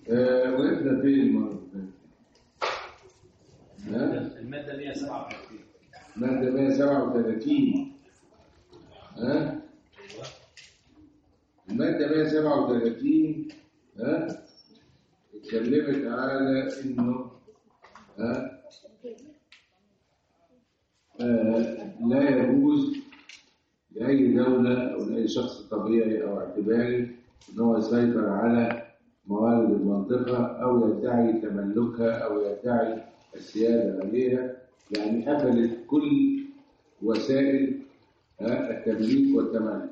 آه، وقفنا فين المرة اللي فاتت؟ ها؟ المادة 137 مادة 137 ها؟ المادة 137 ها؟ اتكلمت على انه ها؟ آه لا يجوز لأي دولة أو لأي شخص طبيعي أو اعتباري إن هو يسيطر على موارد المنطقة أو يدعي تملكها أو يدعي السيادة عليها يعني قفلت كل وسائل ها، التمليك والتملك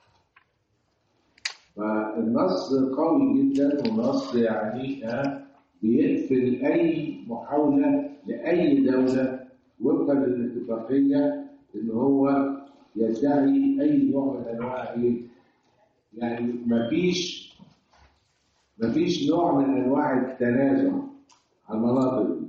فالنص قوي جدا ونص يعني ها، بيقفل أي محاولة لأي دولة وفقا للاتفاقية إن هو يدعي أي نوع من أنواع إيه؟ يعني مفيش مفيش نوع من أنواع التنازع على المناطق دي.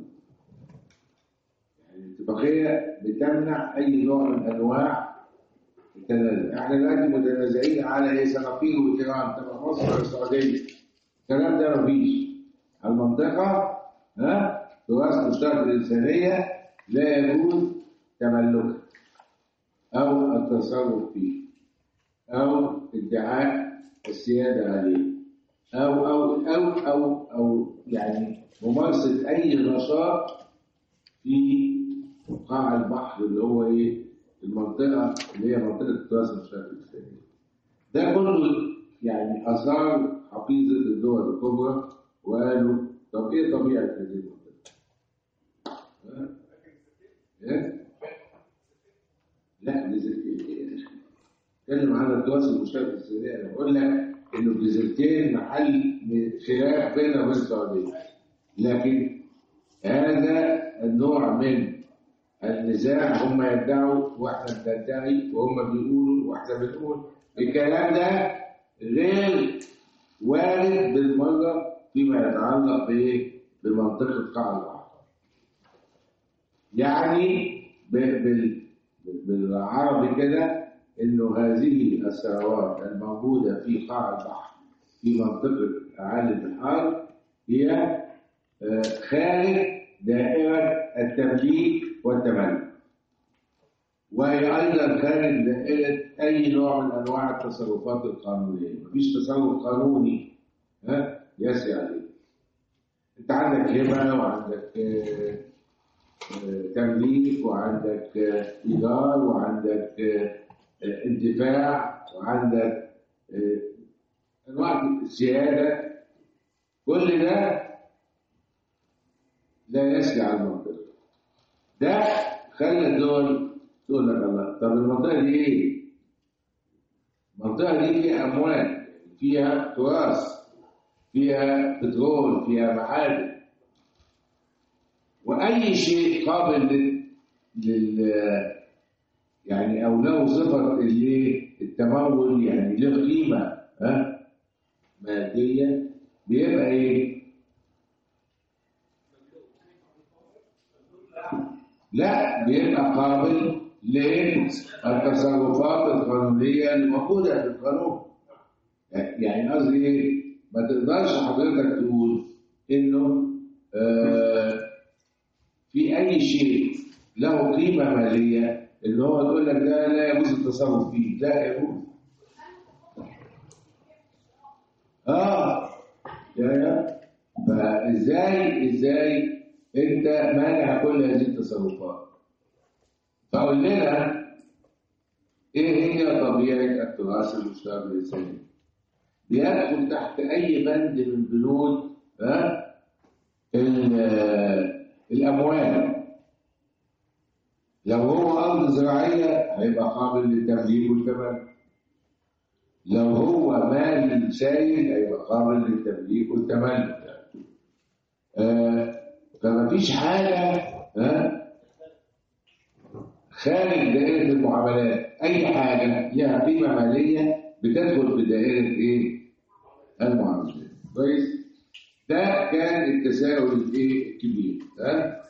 يعني الاتفاقية بتمنع أي نوع من أنواع التنازع احنا دلوقتي متنازعين على ايه سنافير وتيران تبع مصر والسعودية الكلام ده مفيش المنطقة ها تراث مشترك الإنسانية لا يجوز تملكها أو التصرف فيه أو ادعاء السيادة عليه أو أو أو أو أو يعني ممارسة أي نشاط في قاع البحر اللي هو إيه المنطقة اللي هي منطقة التراث المشترك الإسلامي ده كله يعني أثار حفيظة الدول الكبرى وقالوا طب إيه طبيعة هذه المنطقة؟ ها؟ إيه؟ لا جزيرتين اتكلم على التراث المشترك الإسلامي أنا بقول لك إنه الجزيرتين محل خلاف بيننا وبين السعودية لكن هذا النوع من النزاع هم يدعوا واحنا بندعي وهم بيقولوا واحنا بنقول الكلام ده غير وارد بالمره فيما يتعلق بايه؟ بمنطقه قاع البحر. يعني ب- بال- بالعربي كده انه هذه الثروات الموجوده في قاع البحر في منطقه اعالي البحار هي آه، خارج دائره التمليك والتملك وهي ايضا خارج دائره اي نوع من انواع التصرفات القانونيه مفيش تصرف قانوني ها يسري عليه انت عندك هبه وعندك آه، آه، تمليك وعندك آه، ايجار وعندك آه، آه، انتفاع وعندك آه، انواع السياده كل ده لا يسري على المنطقه ده خلى الدول تقول لك الله طب المنطقه دي ايه؟ المنطقه دي فيها اموال فيها تراث فيها بترول فيها معادن واي شيء قابل لل, لل... يعني او له صفه الايه التمول يعني له قيمه ها ماديه بيبقى ايه لا بيبقى قابل للتصرفات القانونيه الموجوده في القانون يعني قصدي ايه ما تقدرش حضرتك تقول انه آه في اي شيء له قيمه ماليه اللي هو تقول لك ده لا يجوز التصرف فيه لا يجوز اه يا يا فازاي ازاي انت مانع كل هذه التصرفات فقول لنا ايه هي طبيعه التراث المشترك الانساني بيدخل تحت اي بند من بنود ها ال- الاموال لو هو ارض زراعيه هيبقى قابل للتمليك والتملك لو هو مال سائل هيبقى قابل للتمليك والتملك آه فما فيش حاجه ها خارج دائره المعاملات اي حاجه لها قيمه ماليه بتدخل في دائره ايه المعاملات كويس ده كان التساؤل الايه الكبير ها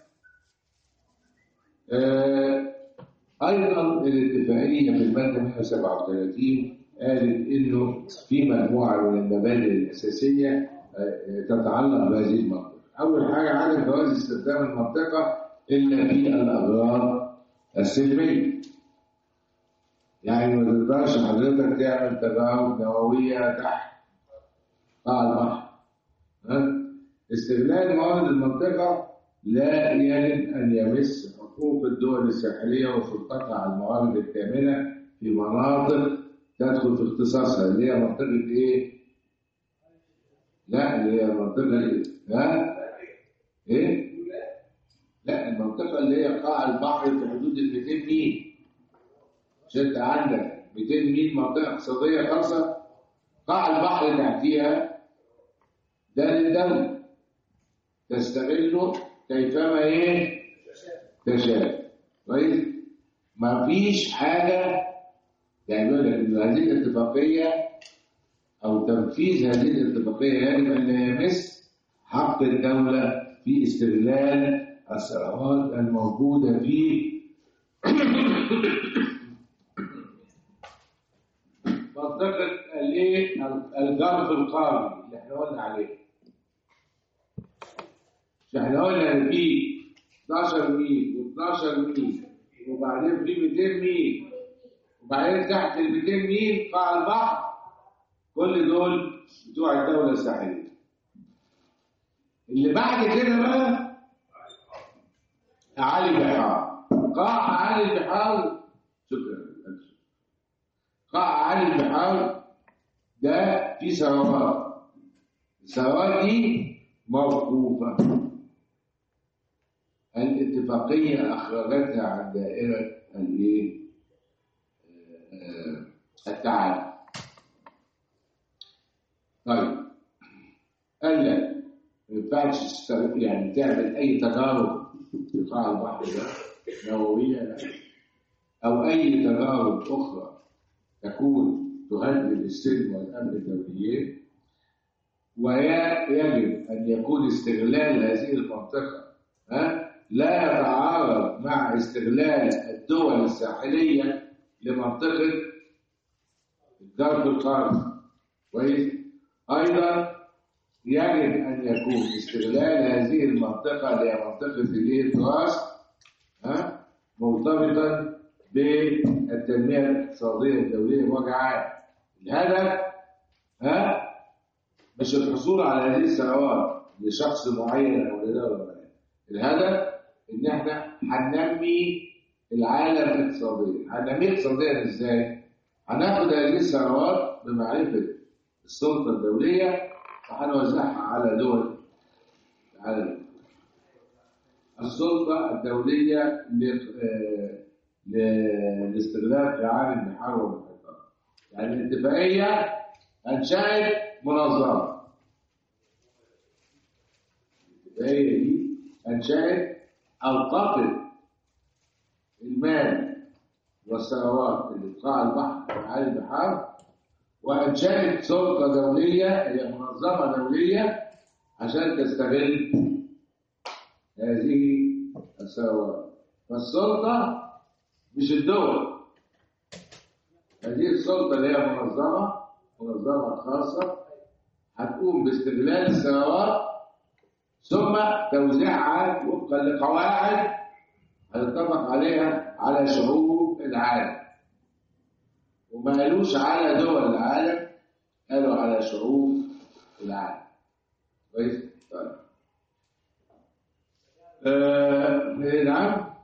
آه ايضا الاتفاقيه في الماده 137 قالت انه في مجموعه من المبادئ الاساسيه آه، تتعلق بهذه المنطقة أول حاجة عدم جواز استخدام المنطقة إلا في الأغراض السلمية يعني ما تقدرش حضرتك تعمل تجارب نووية تحت قاع البحر ها؟ استغلال موارد المنطقة لا يجب أن يمس حقوق الدول الساحلية وسلطتها على الموارد الكامنة في مناطق تدخل في اختصاصها اللي هي منطقة إيه؟ لا اللي هي منطقة إيه؟ ها؟ إيه؟ لا المنطقة اللي هي قاع البحر في حدود ال 200 ميل مش أنت عندك 200 ميل منطقة اقتصادية خاصة قاع البحر تحتيها ده للدولة تستغله كيفما ايه تشاء كويس ما فيش حاجة يعني يقول لك إن هذه الاتفاقية أو تنفيذ هذه الاتفاقية يجب أن لا يمس حق الدولة في استغلال الثروات الموجودة في منطقة الايه الجرف القاري اللي احنا قلنا عليه مش احنا قلنا ان في 12 ميل و12 ميل وبعدين في 200 ميل وبعدين تحت ال 200 ميل قاع البحر كل دول بتوع الدولة الساحلية اللي بعد كده بقى أعالي البحار قاع أعالي البحار شكرا قاع أعالي البحار ده في ثروات الثروات دي موقوفة الاتفاقية أخرجتها عن دائرة الإيه؟ آه، التعالي طيب قال لك ما ينفعش تستغل- يعني تعمل أي تجارب في قاع البحر ده نووية لا. أو أي تجارب أخرى تكون تهدد السلم والأمن الدوليين ويجب أن يكون استغلال هذه المنطقة ها لا يتعارض مع استغلال الدول الساحلية لمنطقة الجرف القاري كويس أيضا يجب أن يكون استغلال هذه المنطقة اللي هي منطقة الايه التراث ها مرتبطا بالتنمية الاقتصادية الدولية بوجه عام الهدف ها مش الحصول على هذه الثروات لشخص معين او لدوله معينه الهدف ان احنا هننمي العالم اقتصاديا هننميه اقتصاديا ازاي هناخد هذه الثروات بمعرفه السلطه الدوليه وهنوزعها على دول العالم السلطه الدوليه ل- آه، ل- لاستغلال رعاية البحار والمحيطات يعني الاتفاقيه انشات منظمه الاتفاقيه دي انشات اوقفت المال والثروات اللي في قاع البحر وعالي البحار وانشات سلطه دوليه هي منظمه دوليه عشان تستغل هذه الثروات فالسلطه مش الدول هذه السلطه اللي هي منظمه منظمه خاصه هتقوم باستغلال الثروات ثم توزيعها وفقا لقواعد هنتفق عليها على شعوب العالم وما قالوش على دول العالم قالوا على شعوب العالم كويس طيب آه نعم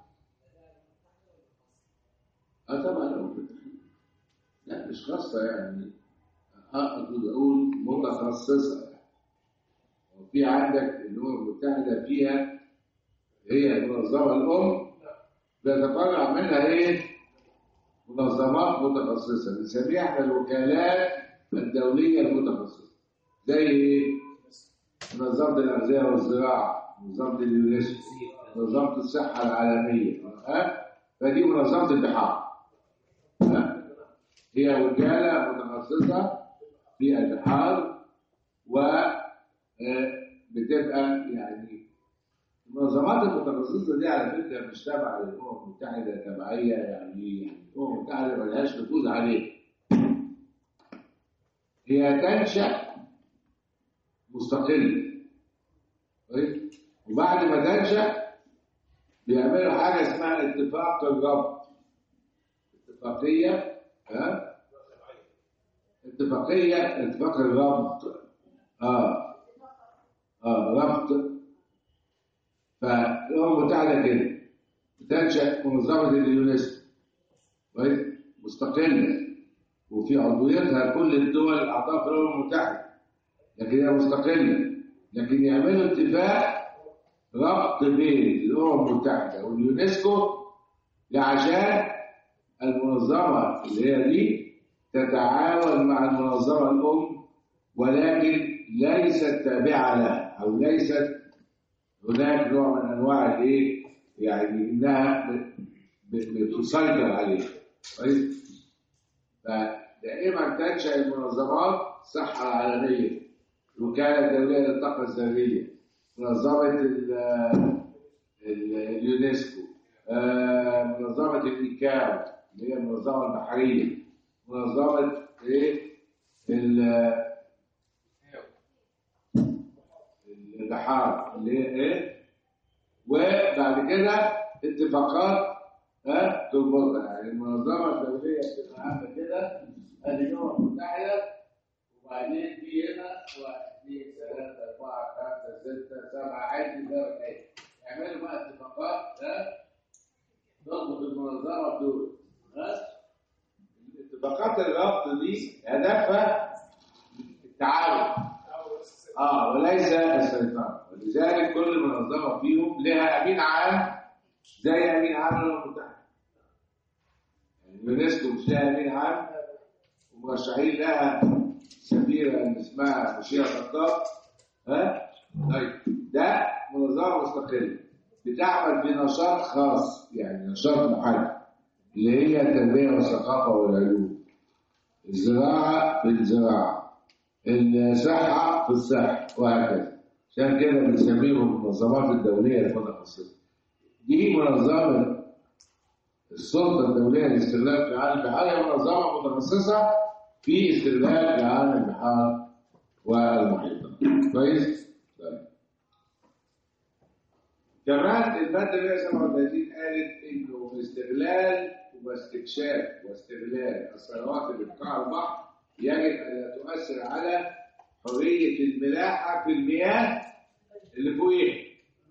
اه طبعا لو لا مش خاصه يعني اقصد اقول متخصصه يعني وفي عندك الامم المتحده فيها هي المنظمه الام بيتفرع منها ايه منظمات متخصصه بنسميها احنا الوكالات الدوليه المتخصصه زي ايه منظمه الاغذيه والزراعه منظمه اليونسكو منظمه الصحه العالميه ها فدي منظمه البحار ها؟ هي وكاله متخصصه في البحار و آه، بتبقى يعني المنظمات المتخصصه دي على فكره مش تابعه للامم المتحده تبعيه يعني يعني الامم المتحده ملهاش نفوذ عليه هي تنشا مستقله كويس وبعد ما تنشا بيعملوا حاجه اسمها اتفاق الربط اتفاقيه ها اتفاقيه اتفاق الربط اه اه ربط فالامم المتحده كده بتنشا منظمه اليونسكو كويس مستقله وفي عضويتها كل الدول الاعضاء في الامم المتحده لكن هي مستقله لكن يعملوا اتفاق ربط بين الامم المتحده واليونسكو عشان المنظمه اللي هي دي تتعاون مع المنظمه الام ولكن ليست تابعه لها او ليست هناك نوع من انواع الايه يعني انها ب- ب- بتسيطر عليه كويس فدائما تنشا المنظمات الصحه العالميه الوكاله الدوليه للطاقه الذريه منظمه ال- ال- اليونسكو آه، منظمه الايكاو اللي هي المنظمه البحريه منظمه ايه ال- البحار اللي هي ايه وبعد كده اتفاقات ها تربطها يعني المنظمه الدوليه بتبقى عامله كده ادي الامم المتحده وبعدين في هنا واحد اثنين ثلاثه اربعه خمسه سته سبعه عد ده عد يعملوا بقى اتفاقات ها تربط المنظمه بدول ها اتفاقات الربط دي هدفها التعاون اه وليس السيطرة ولذلك كل منظمة فيهم لها أمين عام زي أمين عام الأمم المتحدة يعني اليونسكو مش لها أمين عام ومرشحين لها سفيرة اسمها مشيرة خطاب ها طيب ده منظمة مستقلة بتعمل بنشاط خاص يعني نشاط محدد اللي هي التربية والثقافة والعلوم الزراعة بالزراعة الصحة في الصحة وهكذا عشان كده بنسميهم المنظمات الدولية المتخصصة دي منظمة السلطة الدولية لاستغلال في عالم البحار هي منظمة متخصصة في استغلال في عالم البحار والمحيطات كويس؟ طيب. كمان المادة 137 قالت إنه استغلال واستكشاف واستغلال الثروات اللي في قاع البحر يجب أن لا تؤثر على حرية الملاحة في المياه اللي فوقيها.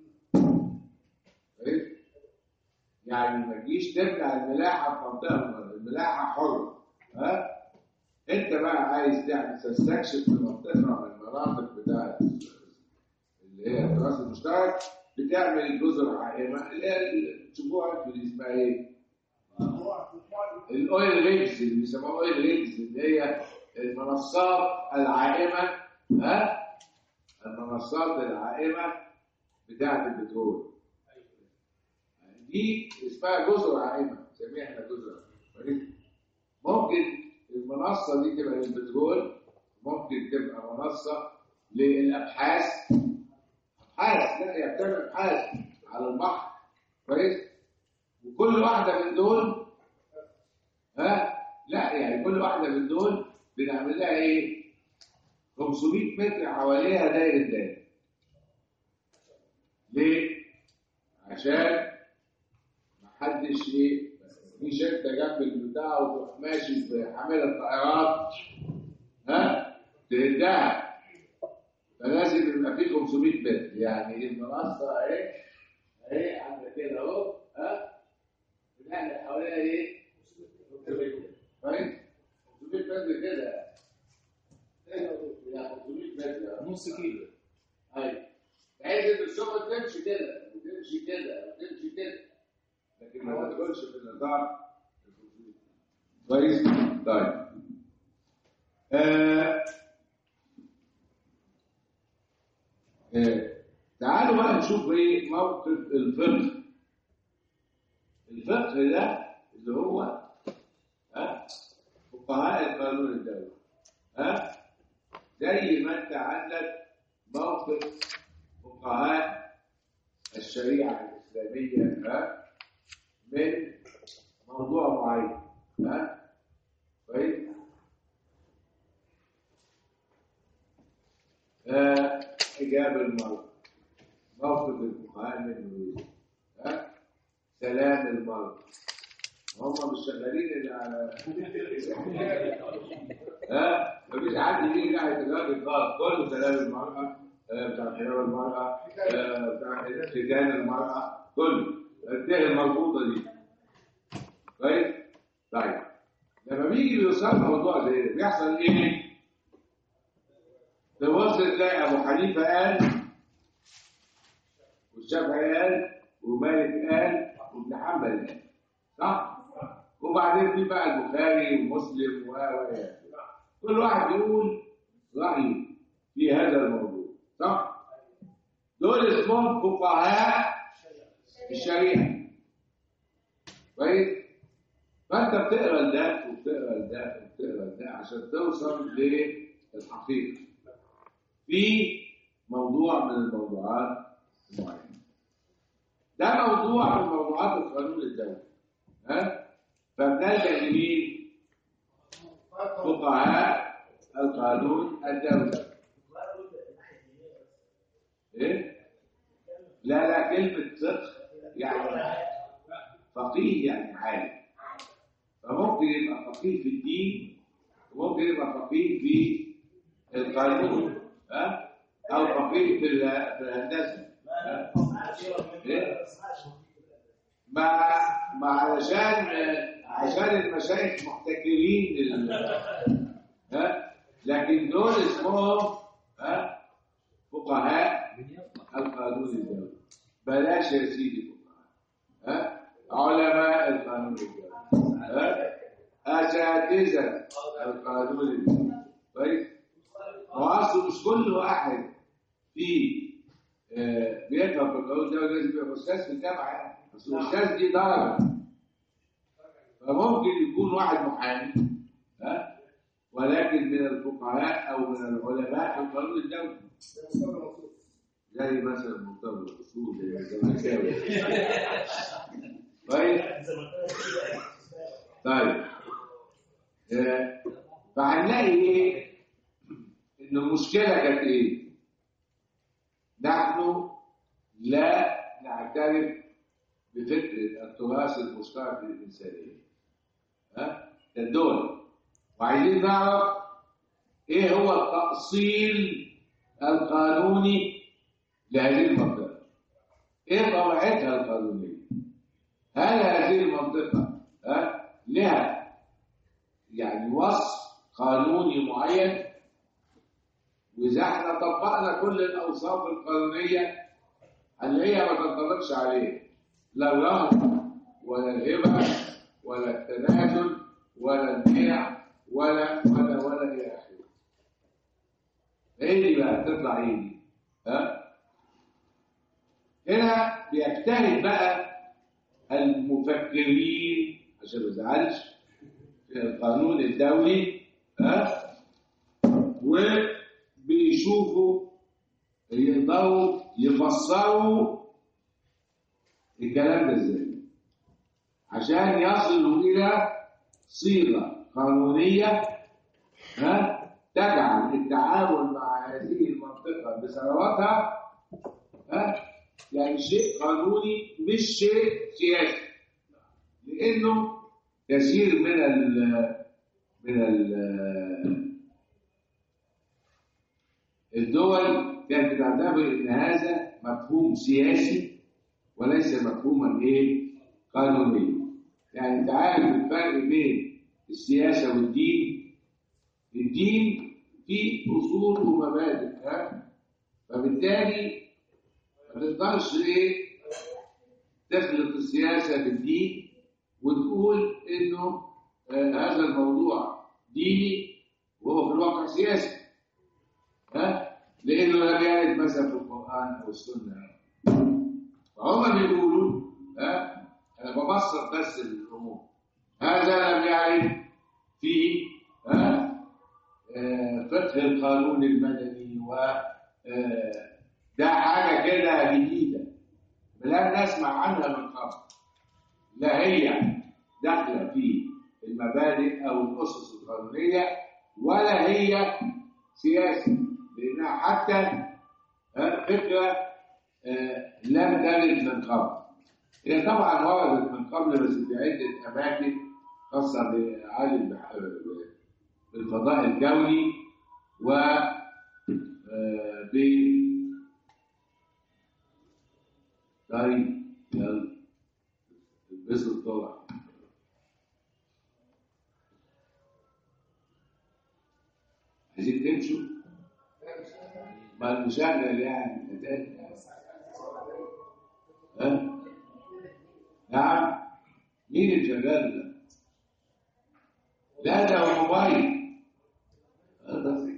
كويس؟ يعني ما تجيش تمنع الملاحة في منطقة من- الملاحة حرة. ها؟ أنت بقى عايز تعمل تستكشف في منطقة من المناطق بتاعت اللي هي التراث المشترك بتعمل جزر عائمة اللي هي ال- تشوفوها انتوا دي اسمها ايه؟ الاويل ريجز اللي بيسموها اويل ريجز اللي هي المنصات العائمه ها المنصات العائمه بتاعه البترول دي اسمها جزر عائمه نسميها احنا جزر عائمة. ممكن المنصه دي تبقى للبترول ممكن تبقى منصه للابحاث ابحاث لا هي بتعمل ابحاث على البحر كويس وكل واحده من دول ها لا يعني كل واحده من دول بنعمل لها ايه 500 متر حواليها دايره دايره ليه عشان محدش ايه في شركه جنب البتاع وتروح ماشي بحامله طائرات ها تهدها فلازم يبقى في 500 متر يعني المنصه اهي اهي عامله كده اهو ها بنعمل حواليها ايه 500 متر كويس 500 متر كده يعني 500 متر نص كيلو ايوه بحيث ان الشغل تمشي كده وتمشي كده وتمشي كده لكن ما تدخلش في النظام كويس طيب آه. آه. تعالوا بقى نشوف ايه موقف الفقه الفقه ده اللي هو ها فقهاء القانون الدولي ها زي ما انت عندك موقف فقهاء الشريعه الاسلاميه ها من موضوع معين ها كويس آه حجاب المرأة موقف الفقهاء منه إيه؟ ها سلام المرأة هم مش شغالين اللي على ها مفيش حد يجي ناحية الراجل خالص كله سلام المرأة آه، بتاع حجاب المرأة آه، بتاع ختان المرأة كله الدهن المربوطة دي كويس؟ طيب لما بيجي بيوصل موضوع زي ده بيحصل ايه؟ تبص تلاقي ابو حنيفه قال والشافعي قال ومالك قال وابن حنبل قال صح؟ وبعدين في بقى البخاري ومسلم و و كل واحد يقول رايه في هذا الموضوع صح؟ دول اسمهم فقهاء الشريعه كويس؟ فانت بتقرا ده وبتقرا ده وبتقرا ده عشان توصل للحقيقه في موضوع من الموضوعات المعينه ده موضوع من موضوعات القانون الدولي ها فبنلجا لمين؟ فقهاء القانون الدولي ايه؟ لا لا كلمه فقه يعني فقيه يعني عالم فممكن يبقى فقيه في الدين وممكن يبقى فقيه في القانون ها او فقيه في ال- في الهندسه ها؟ إيه؟ ما ما علشان عشان المشايخ محتكرين لل ها لكن دول اسمهم ها فقهاء القانون الدولي بلاش يا سيدي فقهاء ها علماء القانون الدولي ها اساتذه القانون الدولي كويس هو اصله مش كل واحد في آه، بيفهم في القانون الدولي لازم يبقى استاذ في الجامعه يعني بس الاستاذ دي درجه فممكن يكون واحد محامي ها ولكن من الفقهاء او من العلماء في القانون الدولي زي مثلا مرتضى الاصول زي الزملكاوي طيب طيب آه، فهنلاقي ايه ان المشكله كانت ايه نحن لا نعترف بفكره التراث المشترك للانسانيه ها ده الدول وعايزين نعرف ايه هو التأصيل القانوني لهذه المنطقة ايه طبيعتها القانونية هل هذه المنطقة ها لها يعني وصف قانوني معين واذا احنا طبقنا كل الاوصاف القانونيه اللي هي ما تنطبقش عليه لا الرهن ولا الهبه ولا التنازل ولا البيع ولا ولا ولا الى اخره ايه دي بقى تطلع ايه دي ها هنا بيجتهد بقى المفكرين عشان ما ازعلش في القانون الدولي ها وبيشوفوا يقدروا يفسروا الكلام ده ازاي عشان يصلوا الى صيغه قانونيه ها تجعل التعامل مع هذه المنطقه بثرواتها ها يعني شيء قانوني مش شيء سياسي لانه كثير من ال من ال الدول كانت بتعتبر ان هذا مفهوم سياسي وليس مفهوما ايه قانونيا يعني انت عارف الفرق بين السياسه والدين الدين فيه اصول ومبادئ ها فبالتالي ما تقدرش ايه تخلط السياسه بالدين وتقول انه آه هذا الموضوع ديني وهو في الواقع سياسي ها لانه لم يرد مثلا في القران او السنه فهم بيقولوا ها انا ببسط بس الامور هذا لم يرد في ها آه، فقه القانون المدني و آه، ده حاجه كده جديده لم نسمع عنها من قبل لا هي داخله في المبادئ او الاسس القانونيه ولا هي سياسه لانها حتى ها؟ فكرة آه، لم ترد من قبل هي طبعا وردت من قبل بس في عدة أماكن خاصة بعالم بح- بالفضاء الجوي و آه، ب طيب يلا البسوا الطلع عايزين تمشوا ما المشغل يعني هتاني. ها نعم مين اللي شغال ده؟ لا ده هو موبايل آه، بس.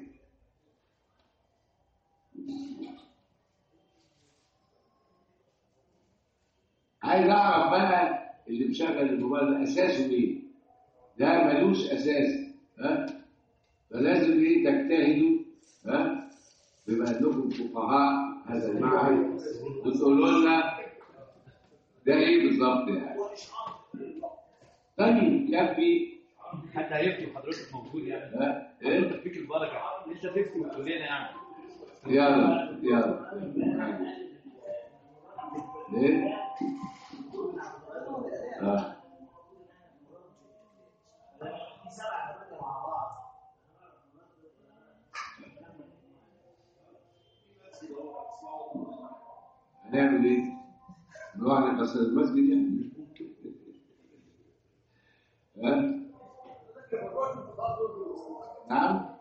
عايز اعرف بقى اللي مشغل الموبايل ده اساسه ايه؟ ده ملوش اساس ها؟ فلازم ايه تجتهدوا ها؟ بما انكم فقهاء هذا المعهد وتقولوا لنا ده ايه بالظبط يعني؟ طيب يكفي حتى هيفتي وحضرتك موجود يعني ها؟ ايه؟ حضرتك فيك البركه انت تفتي وتقول لنا يعني يلا يلا ليه؟ اه هنعمل ايه؟ نروح نكسر المسجد يعني؟ ها؟ نعم؟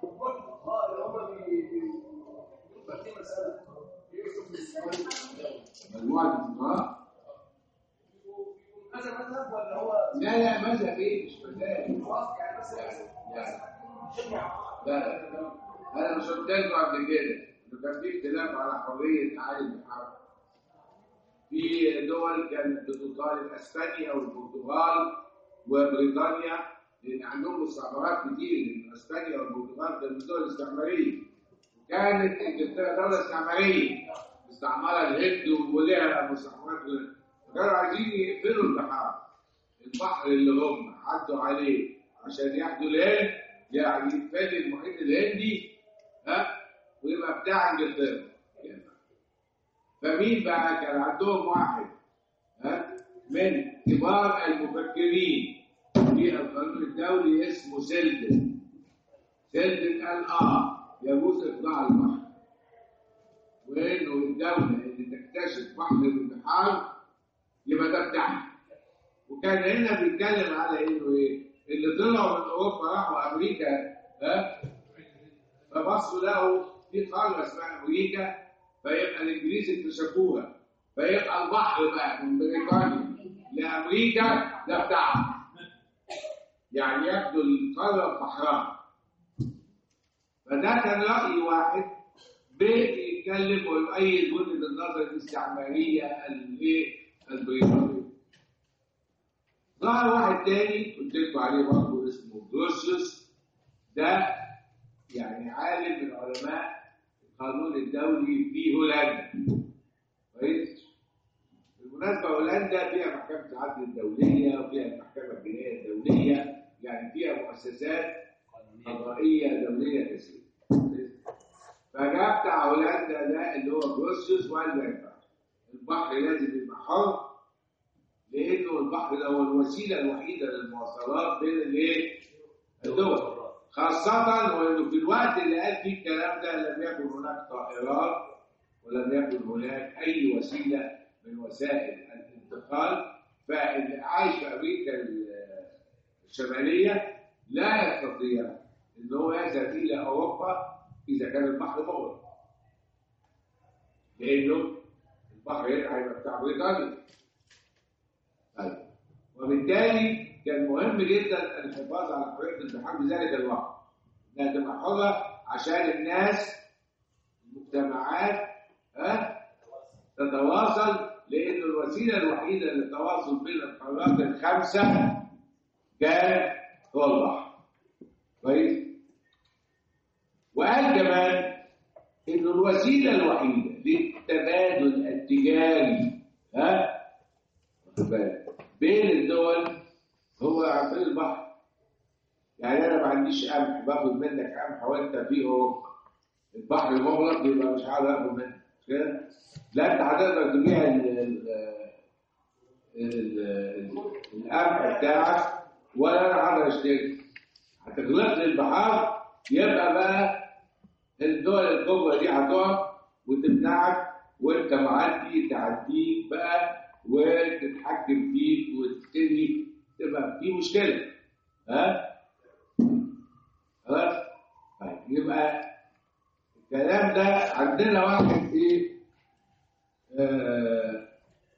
مجموعة الفقهاء لا لا مذهب ايه مش مذهب يعني لا لا لا انا مش قلت لكم قبل كده انه كان في اختلاف على حريه تعالي البحار في دول كانت بتطالب اسبانيا والبرتغال وبريطانيا لان عندهم مستعمرات كتير لان اسبانيا والبرتغال كانوا دول استعماريه وكانت انجلترا دوله استعماريه مستعمره الهند ولها مستعمرات غيرها. فكانوا عايزين يقفلوا البحار البحر اللي هم عدوا عليه عشان ياخدوا الهند يعني يتفادي المحيط الهندي ها ويبقى بتاع انجلترا يعني. فمين بقى كان عندهم واحد ها من كبار المفكرين في القانون الدولي اسمه سيلدن سيلدن قال اه يجوز اطلاع البحر وانه الدوله اللي تكتشف بحر من البحار يبقى ده بتاعها وكان هنا بيتكلم على انه ايه اللي طلعوا من اوروبا راحوا امريكا ها فبصوا لقوا في قاره اسمها امريكا فيبقى الانجليز اكتشفوها فيبقى البحر بقى من بريطانيا لامريكا ده بتاعهم يعني ياخدوا القاره بحرها فده كان راي واحد بيتكلم ويؤيد وجهه النظر الاستعماريه الايه البريطانيه ظهر واحد تاني قلت لكم عليه برضه اسمه جروسيوس ده يعني عالم من علماء القانون الدولي في هولندا كويس بالمناسبه هولندا فيها محكمه العدل الدوليه وفيها المحكمه الجنائيه الدوليه يعني فيها مؤسسات قضائيه دوليه كثيره فجاء بتاع هولندا ده اللي هو جروسيوس وقال ما ينفعش البحر لازم يبقى حر لانه البحر ده هو الوسيله الوحيده للمواصلات بين الايه؟ الدول خاصة وانه في الوقت اللي قال فيه الكلام ده لم يكن هناك طائرات ولم يكن هناك اي وسيله من وسائل الانتقال فاللي عايش في امريكا الشماليه لا يستطيع ان هو يذهب الى اوروبا اذا كان البحر مغلق لانه البحر هنا هيبقى بتاع بريطانيا طيب وبالتالي كان مهم جدا الحفاظ على حريه البحار بذلك الوقت انها تبقى حره عشان الناس المجتمعات ها تتواصل لان الوسيله الوحيده للتواصل بين القارات الخمسه كان هو البحر كويس وقال كمان انه الوسيله الوحيده للتبادل التجاري ها واخد بالك بين الدول هو عن طريق البحر يعني انا ما عنديش قمح باخد منك قمح وانت في اوروبا البحر مغلق يبقى مش هقدر اخد منك مش كده؟ لا انت هتقدر تبيع ال ال ال- ال- القمح بتاعك ولا انا هقدر اشتري هتغلق لي البحار يبقى بقى الدول الكبرى دي هتقف وتمنعك وانت معدي تعديك بقى وتتحكم فيك وتبتدي تبقى في مشكله ها خلاص طيب يبقى الكلام ده عندنا واحد ايه آه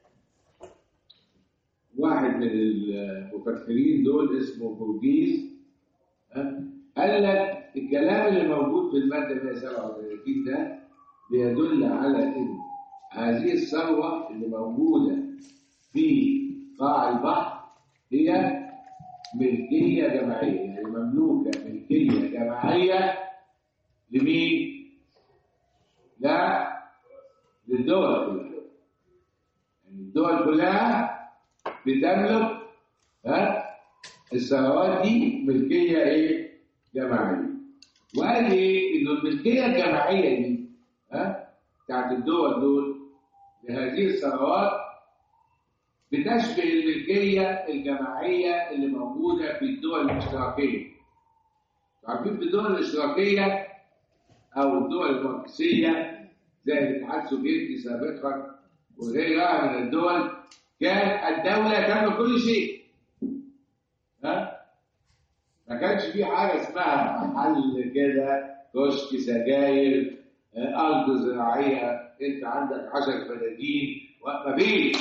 واحد من المفكرين دول اسمه بورجيز ها؟ قال لك الكلام اللي موجود في الماده 137 ده بيدل على ان هذه الثروه اللي موجوده في قاع البحر هي ملكيه جماعيه يعني مملوكه ملكيه جماعيه لمين؟ لا للدول كلها يعني الدول كلها بتملك ها الثروات دي ملكيه ايه؟ جماعيه. وقال ايه؟ انه الملكيه الجماعيه دي ها بتاعت الدول دول لهذه الثروات بتشبه الملكيه الجماعيه اللي موجوده في الدول الاشتراكيه. عارفين في الدول الاشتراكيه او الدول الماركسيه زي الاتحاد السوفيتي سابقا وغيرها من الدول كان الدولة تملك كل شيء ها ما كانش في حاجة اسمها محل كده كشك سجاير آه، أرض زراعية أنت عندك عشر فدادين ما فيش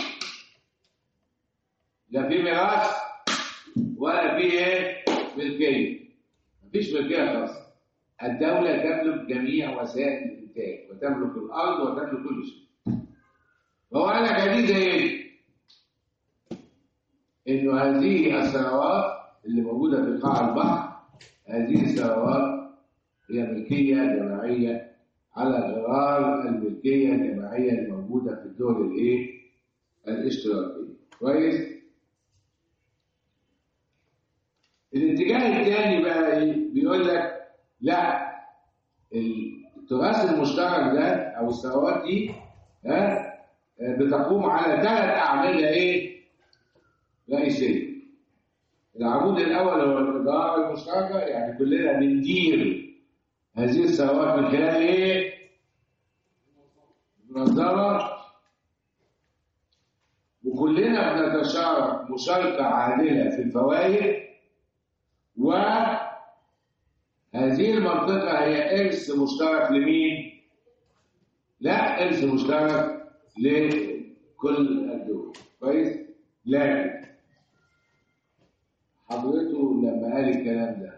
لا في ميراث ولا في إيه ملكية مفيش ملكية خاصة الدولة تملك جميع وسائل الإنتاج وتملك الأرض وتملك كل شيء وهو قال لك دي زي إيه؟ انه هذه الثروات اللي موجوده في قاع البحر هذه الثروات هي ملكيه جماعيه على غرار الملكيه الجماعيه الموجوده في الدول الايه؟ الاشتراكيه كويس؟ الاتجاه الثاني بقى ايه؟ بيقول لك لا التراث المشترك ده او الثروات دي ها بتقوم على ثلاث اعمده ايه؟ رئيسية العمود الأول هو الإدارة المشتركة يعني كلنا بندير هذه الثروات من خلال إيه؟ منظمة وكلنا بنتشارك مشاركة عادلة في الفوائد وهذه المنطقة هي إرث مشترك لمين؟ لا إرث مشترك لكل الدول كويس؟ لكن حضرته لما قال الكلام ده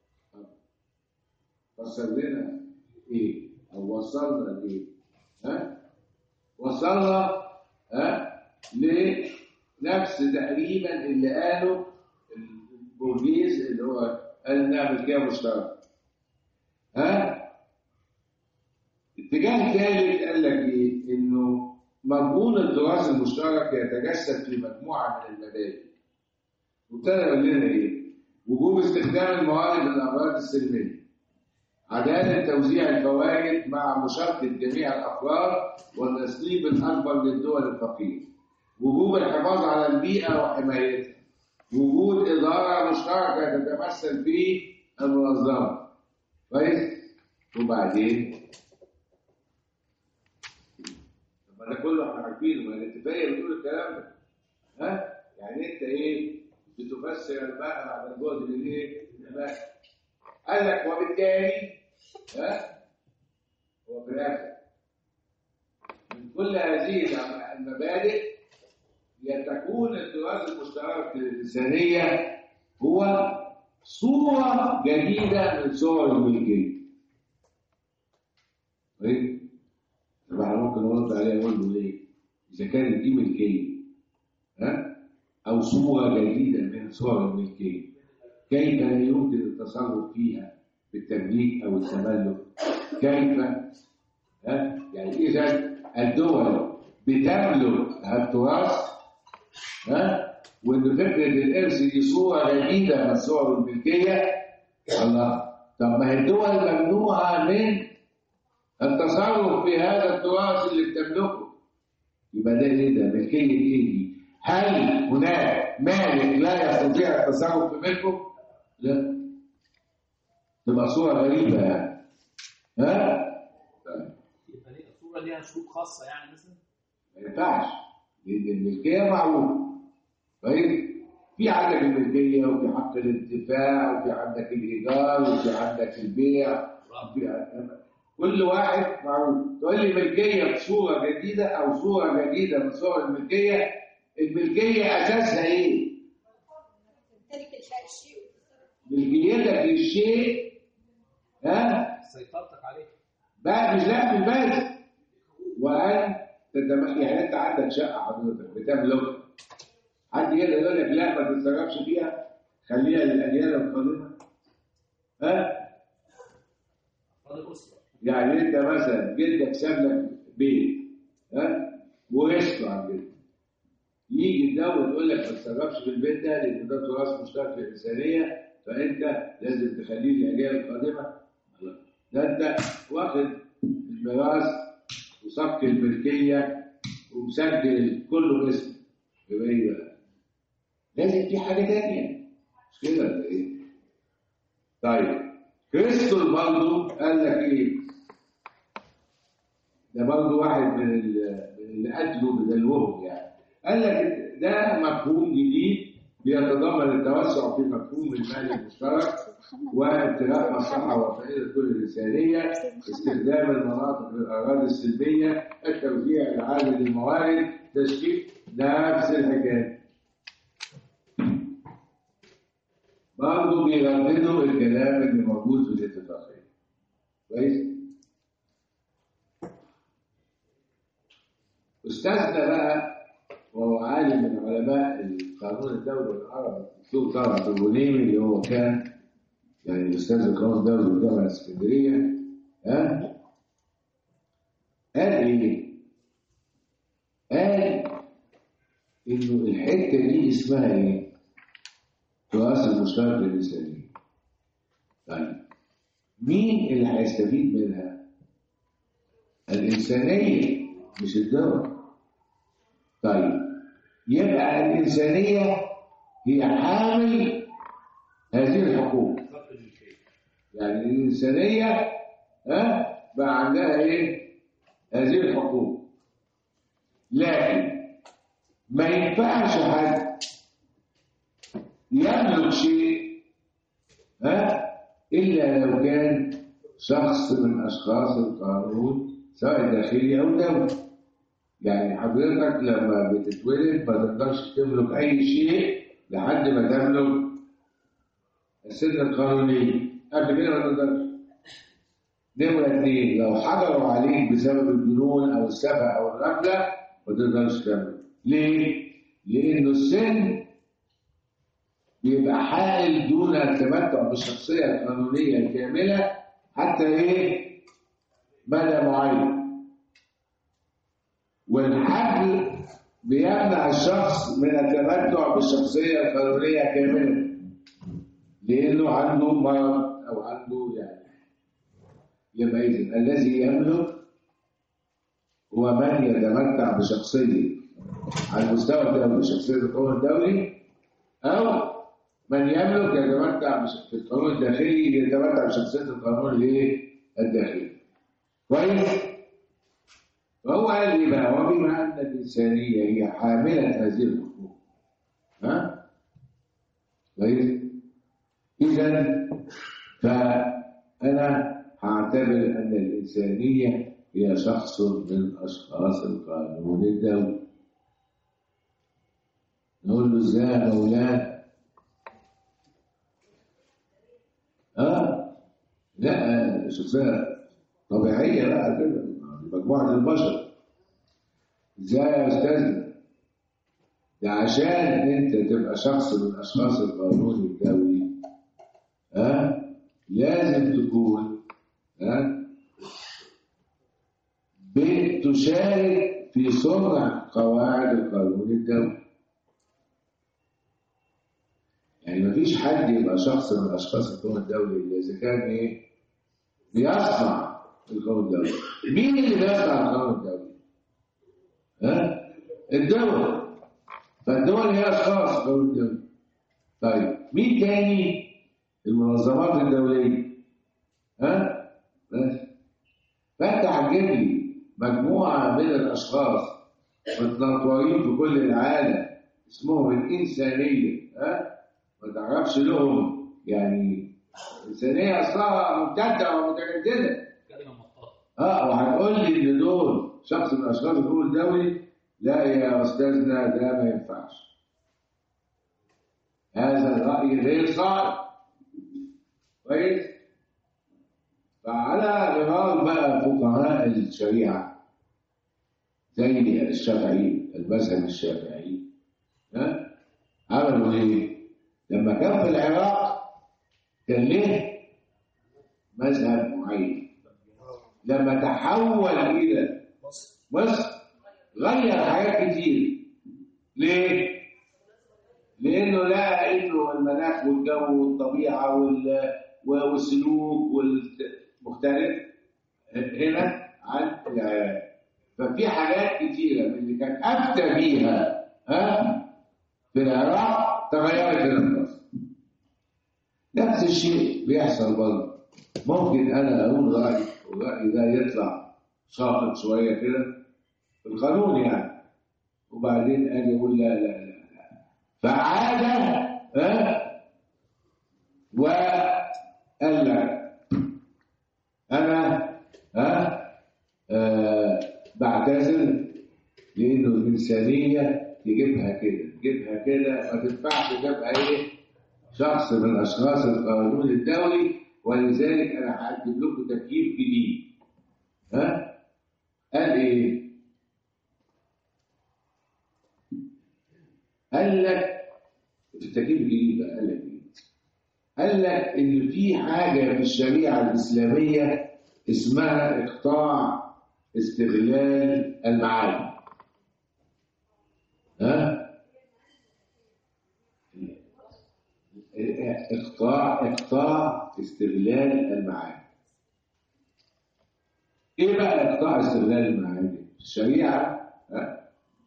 فسر لنا ايه او وصلنا لايه ها وصلنا ها لنفس تقريبا اللي قاله البورجيز اللي هو قال نعمل كده مشترك ها اتجاه ثالث قال لك ايه انه مضمون التراث المشترك يتجسد في مجموعه من المبادئ وابتدى يقول لنا ايه؟ وجوب استخدام الموارد للامراض السلميه. عدالة توزيع الفوائد مع مشاركة جميع الأفراد والنصيب الأكبر للدول الفقيرة. وجوب الحفاظ على البيئة وحمايتها. وجود إدارة مشتركة تتمثل في المنظمة. كويس؟ وبعدين طب ما ده كله احنا عارفينه ما الاتفاقية بتقول الكلام ده. ها؟ يعني أنت إيه؟ بتفسر الماء بعد الجهد بالايه؟ الماء. قال لك وبالتالي ها هو في الاخر من كل هذه المبادئ تكون التراث المشترك الانسانيه هو صوره جديده من صور الملكيه. طيب طب احنا ممكن نرد عليها نقول له ليه؟ اذا كانت دي ملكيه ها؟ أو صورة جديدة من صور الملكية كيف لا يمكن التصرف فيها بالتمليك أو التملك كيف ها؟ يعني إذا الدول بتملك التراث ها وإن فكرة الإرث دي صورة جديدة من صور الملكية الله طب ما هي الدول ممنوعة من التصرف في هذا التراث اللي بتملكه يبقى ده ايه ده ملكيه ايه دي هل هناك مالك لا يستطيع التصرف في ملكه لا تبقى صوره غريبه يعني ها طيب. يبقى ليه الصوره ليها شروط خاصه يعني مثلا ما ينفعش لان الملكيه معروفه طيب في عندك الملكيه وفي حق الانتفاع وفي عندك الايجار وفي عندك البيع وفي كل واحد معروف تقول لي ملكيه بصوره جديده او صوره جديده من صور الملكيه الملكيه اساسها ايه؟ تمتلك الشيء ملكيتك للشيء ها سيطرتك عليه بقى مش لا مش بس وان تتم... يعني انت عندك شقه حضرتك بتملكها حد يقدر يقول لك لا ما تتصرفش فيها خليها للاجيال القادمه ها افراد الاسره يعني انت مثلا جدك ساب لك بيت ها ورثته عن جدك يجي الدولة تقول لك ما تتصرفش في البيت ده لان ده تراث مشترك في الانسانيه فانت لازم تخليه للاجيال القادمه ده انت واخد الميراث وصك الملكيه ومسجل كله باسمك يبقى ايه بقى؟ لازم في حاجه تانيه مش كده ولا ايه؟ طيب كريستول برضه قال لك ايه؟ ده برضه واحد من ال- من اللي قتلوا بدلوهم يعني قال لك ده مفهوم جديد بيتضمن التوسع في مفهوم المال المشترك وامتلاك مصلحه وفائده كل الانسانيه استخدام المناطق للاراضي السلبيه التوزيع العادل للموارد تشكيل نفس الحكايه برضه بيرددوا الكلام اللي موجود في الاتفاقيه كويس استاذنا بقى وهو عالم من علماء القانون الدولي العربي الدكتور طلعت الغنيمي اللي هو كان يعني استاذ القانون الدولي في جامعه اسكندريه ها قال ايه؟ قال انه الحته دي اسمها ايه؟ تراث المشترك الانساني طيب مين اللي هيستفيد منها؟ الإنسانية مش الدولة طيب يبقى الإنسانية هي حامل هذه الحقوق فرق الملكيه يعني الإنسانية ها بقى عندها إيه؟ هذه الحقوق لكن ما ينفعش حد يملك شيء ها إلا لو كان شخص من أشخاص القانون سواء داخلي أو دولي يعني حضرتك لما بتتولد ما تقدرش تملك أي شيء لحد ما تملك السن القانوني قبل كده ما تقدرش نمرة اثنين لو حجروا عليك بسبب الجنون أو السفة أو الغفلة ما تقدرش تعمل ليه؟ لأنه السن بيبقى حائل دون التمتع بالشخصية القانونية الكاملة حتى إيه؟ مدى معين والحبل بيمنع الشخص من التمتع بالشخصية القانونية كاملة لأنه عنده مرض أو عنده يعني يبقى إذن الذي يملك هو من يتمتع بشخصية على المستوى الدولي شخصية القانون الدولي أو من يملك يتمتع بش- في القانون الداخلي يتمتع بشخصية القانون الإيه؟ الداخلي كويس؟ فهو قال ايه بقى؟ وبما ان الانسانيه هي حامله هذه الحقوق ها؟ كويس؟ اذا فانا هعتبر ان الانسانيه هي شخص من اشخاص القانون الدولي نقول له ازاي يا مولانا؟ اه لا شخصيه طبيعيه بقى كده مجموعه البشر ازاي يا استاذنا ده عشان انت تبقى شخص من اشخاص القانون الدولي ها لازم تكون ها بتشارك في صنع قواعد القانون الدولي يعني مفيش حد يبقى شخص من اشخاص القانون الدولي الا اذا كان ايه بيصنع القانون الدولي مين اللي بيصنع القانون الدولي؟ ها؟ الدول فالدول هي اشخاص القانون الدولي طيب مين تاني؟ المنظمات الدوليه ها؟ بس فانت هتجيب لي مجموعه من الاشخاص متنطورين في كل العالم اسمهم الانسانيه ها؟ ما تعرفش لهم يعني الانسانيه اصلها ممتده ومتجدده كلمه مطاطه اه وهتقول لي ان دول شخص من اشخاص الحقوق الدولي لا يا استاذنا ده ما ينفعش هذا الراي غير صائب كويس فعلى غرار بقى فقهاء الشريعه زي الشافعي المذهب الشافعي ها عملوا ايه؟ لما كان في العراق كان ليه مذهب معين لما تحول الى مصر غير حاجات كتير ليه؟ لانه لقى انه المناخ والجو والطبيعه وال- والسلوك والمختلف هنا عن العراق ففي حاجات كتيره من اللي كان افتى بيها ها في العراق تغيرت هنا في مصر نفس الشيء بيحصل برضه ممكن انا اقول رايي والراي ده يطلع شاطط شويه كده في القانون يعني وبعدين اجي اقول لا لا لا لا فعاد ها وقال لك انا ها آه بعتذر لانه الانسانيه تجيبها كده تجيبها كده ما تنفعش تبقى ايه شخص من اشخاص القانون الدولي ولذلك انا هقدم لكم تكييف جديد ها قال ايه قال لك في التكييف الجديد بقى قال لك ايه قال لك ان في حاجه في الشريعه الاسلاميه اسمها اقطاع استغلال المعادن ها اقطاع اقطاع استغلال المعادن ايه بقى اقطاع استغلال المعادن الشريعه ها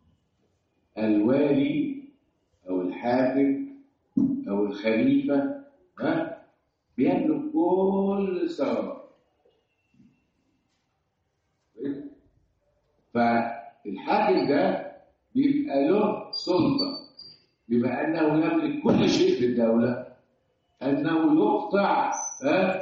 الوالي او الحاكم او الخليفه ها بيملك كل الثروات فالحاكم ده بيبقى له سلطه بما انه يملك كل شيء في الدوله انه يقطع ها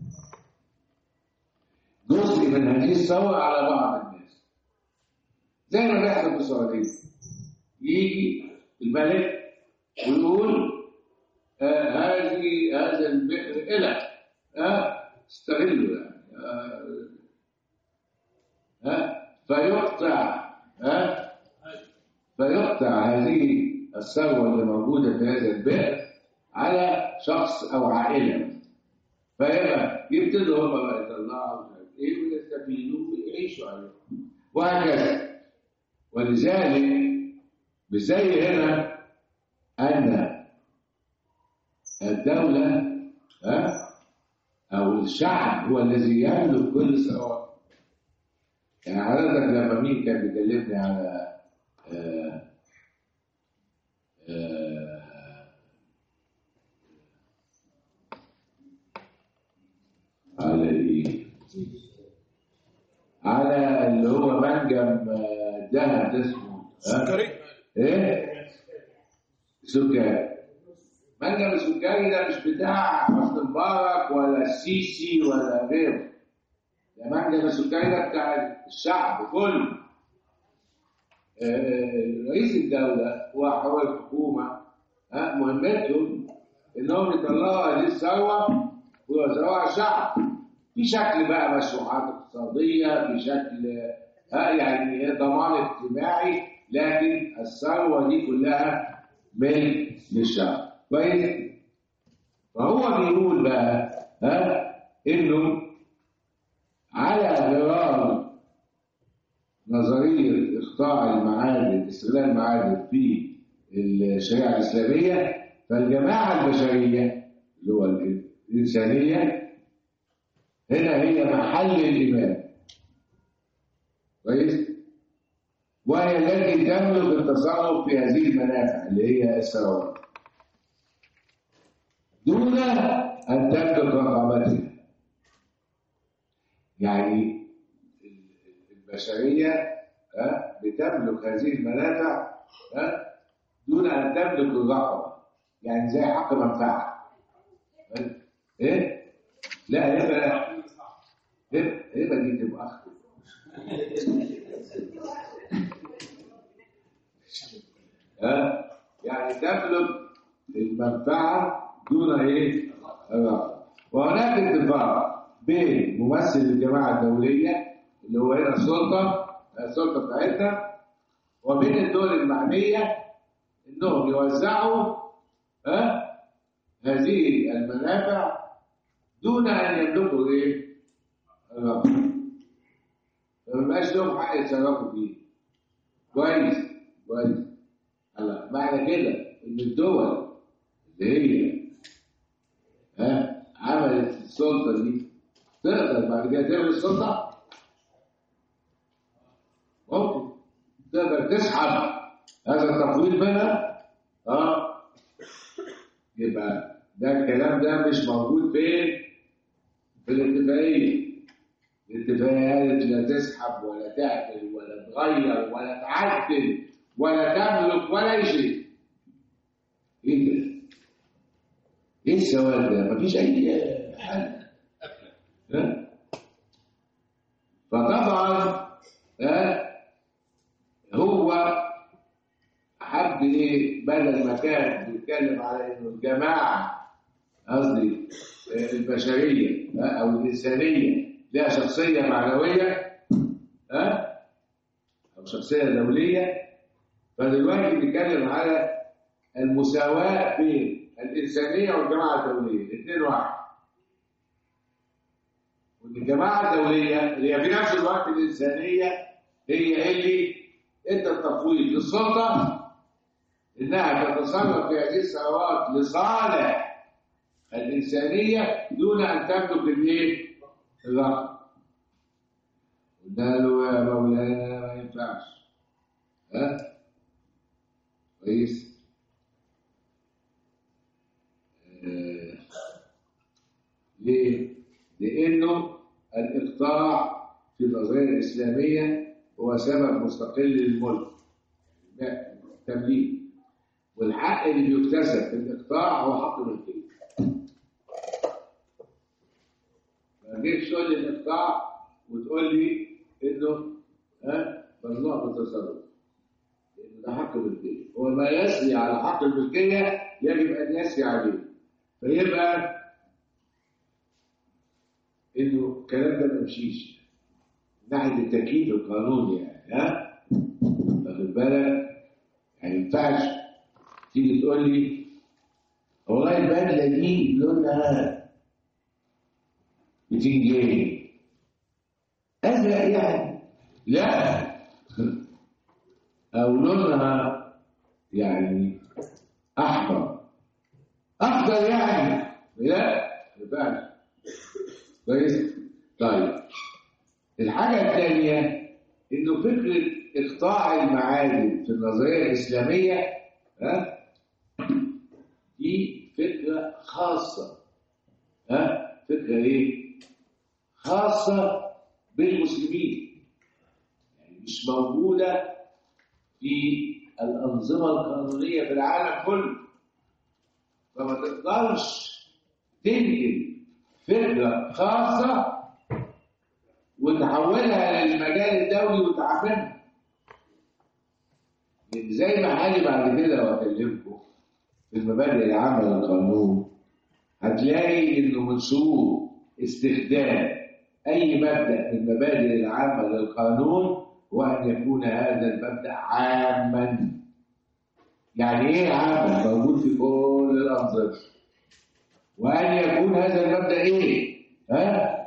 جزء من هذه الثروه على بعض الناس زي ما بيحصل في السعوديه يجي الملك ويقول آه هذه هذا البئر إلك آه استغله يعني آه آه فيقطع آه فيقطع هذه الثروة اللي موجودة في هذا البئر على شخص أو عائلة فيبقى يبتدوا هم بقى يطلعوا مش عارف إيه ويستفيدوا ويعيشوا عليه وهكذا ولذلك مش زي هنا أن الدولة ها أو الشعب هو الذي يملك كل الثروات يعني حضرتك لما مين كان بيكلمني على آه آه على ايه؟ على اللي هو منجم آه، دهب ده اسمه ها؟ سكري ايه؟ سكري منجم السكري ده مش بتاع حسني مبارك ولا السيسي ولا غيره ده منجم السكري ده بتاع الشعب كله آه، رئيس الدولة وحوالي الحكومة ها، مهمتهم انهم يطلعوا هذه الثروة ويوزعوها على الشعب في شكل بقى مشروعات اقتصادية في شكل ها يعني ضمان اجتماعي لكن الثروة دي كلها ملك للشعب كويس فهو بيقول بقى ها انه على غرار نظرية إقطاع المعادن استغلال المعادن في الشريعة الإسلامية فالجماعة البشرية اللي هو الإنسانية هنا هي محل الإمام كويس وهي التي تملك التصرف في هذه المنافع اللي هي الثروات دون أن تملك رقابتها يعني البشرية ها، بتملك هذه المنافع ها، دون أن تملك الرقبة يعني زي حق منفعة إيه؟ لا هبة هبة هبة دي تبقى أخر ها يعني تملك المنفعة دون ايه؟ الرقبة وهناك اتفاق بين ممثل الجماعة الدولية اللي هو هنا السلطة السلطة بتاعتنا وبين الدول المعنية انهم يوزعوا ها هذه المنافع دون ان يملكوا ايه؟ الرقبة فما يبقاش لهم حق يتصرفوا فيه كويس كويس هلا معنى كده ان الدول اللي هي ها عملت السلطه دي تقدر بعد كده تلغي السلطه ممكن تقدر تسحب هذا التفويض منها اه يبقى ده الكلام ده مش موجود فين في الاتفاقيه الاتفاقيه قالت لا تسحب ولا تعمل ولا تغير ولا تعدل ولا تملك ولا شيء ايه ده؟ ايه السواد ده؟ مفيش اي حل ها؟ فطبعا ها هو حب ايه بدل ما كان بيتكلم على انه الجماعه قصدي آه، البشريه ها، او الانسانيه لها شخصيه معنويه ها او شخصيه دوليه فدلوقتي بيتكلم على المساواة بين الإنسانية والجماعة الدولية الاثنين واحد وإن الجماعة الدولية اللي هي في نفس الوقت الإنسانية هي اللي ادى التفويض للسلطة إنها تتصرف في هذه الثروات لصالح الإنسانية دون أن تملك الإيه؟ الرقم قلنا له يا مولانا ما ينفعش ها كويس آه، ليه؟ لأنه الإقطاع في النظرية الإسلامية هو سبب مستقل للملك لا، تمليك والحق اللي بيكتسب في الإقطاع هو حق ملكية ما تجيش تقول لي الإقطاع وتقول لي إنه ها ممنوع بالتصرف لأن ده حق ملكية هو ما يسري على حق الملكية يجب أن يسري عليه فيبقى إنه الكلام ده ما يمشيش من ناحية التكييف القانوني يعني ها واخد بالك ما ينفعش تيجي تقول لي والله البدلة دي لونها 200 جنيه أزرق يعني لا أو لونها يعني أحمر أخضر يعني لا ما ينفعش كويس طيب الحاجة الثانية إنه فكرة إقطاع المعادن في النظرية الإسلامية ها دي فكرة خاصة ها فكرة إيه؟ خاصة بالمسلمين يعني مش موجودة في الأنظمة القانونية في العالم كله فما تقدرش تنقل فكرة خاصة وتحولها للمجال الدولي وتعاملها لأن زي ما هاجي بعد كده وأكلمكم في المبادئ العامة للقانون هتلاقي إنه من شروط استخدام أي مبدأ من المبادئ العامة للقانون هو أن يكون هذا المبدأ عاما يعني إيه عاما؟ موجود في كل الأنظمة وأن يكون هذا المبدأ إيه؟ ها؟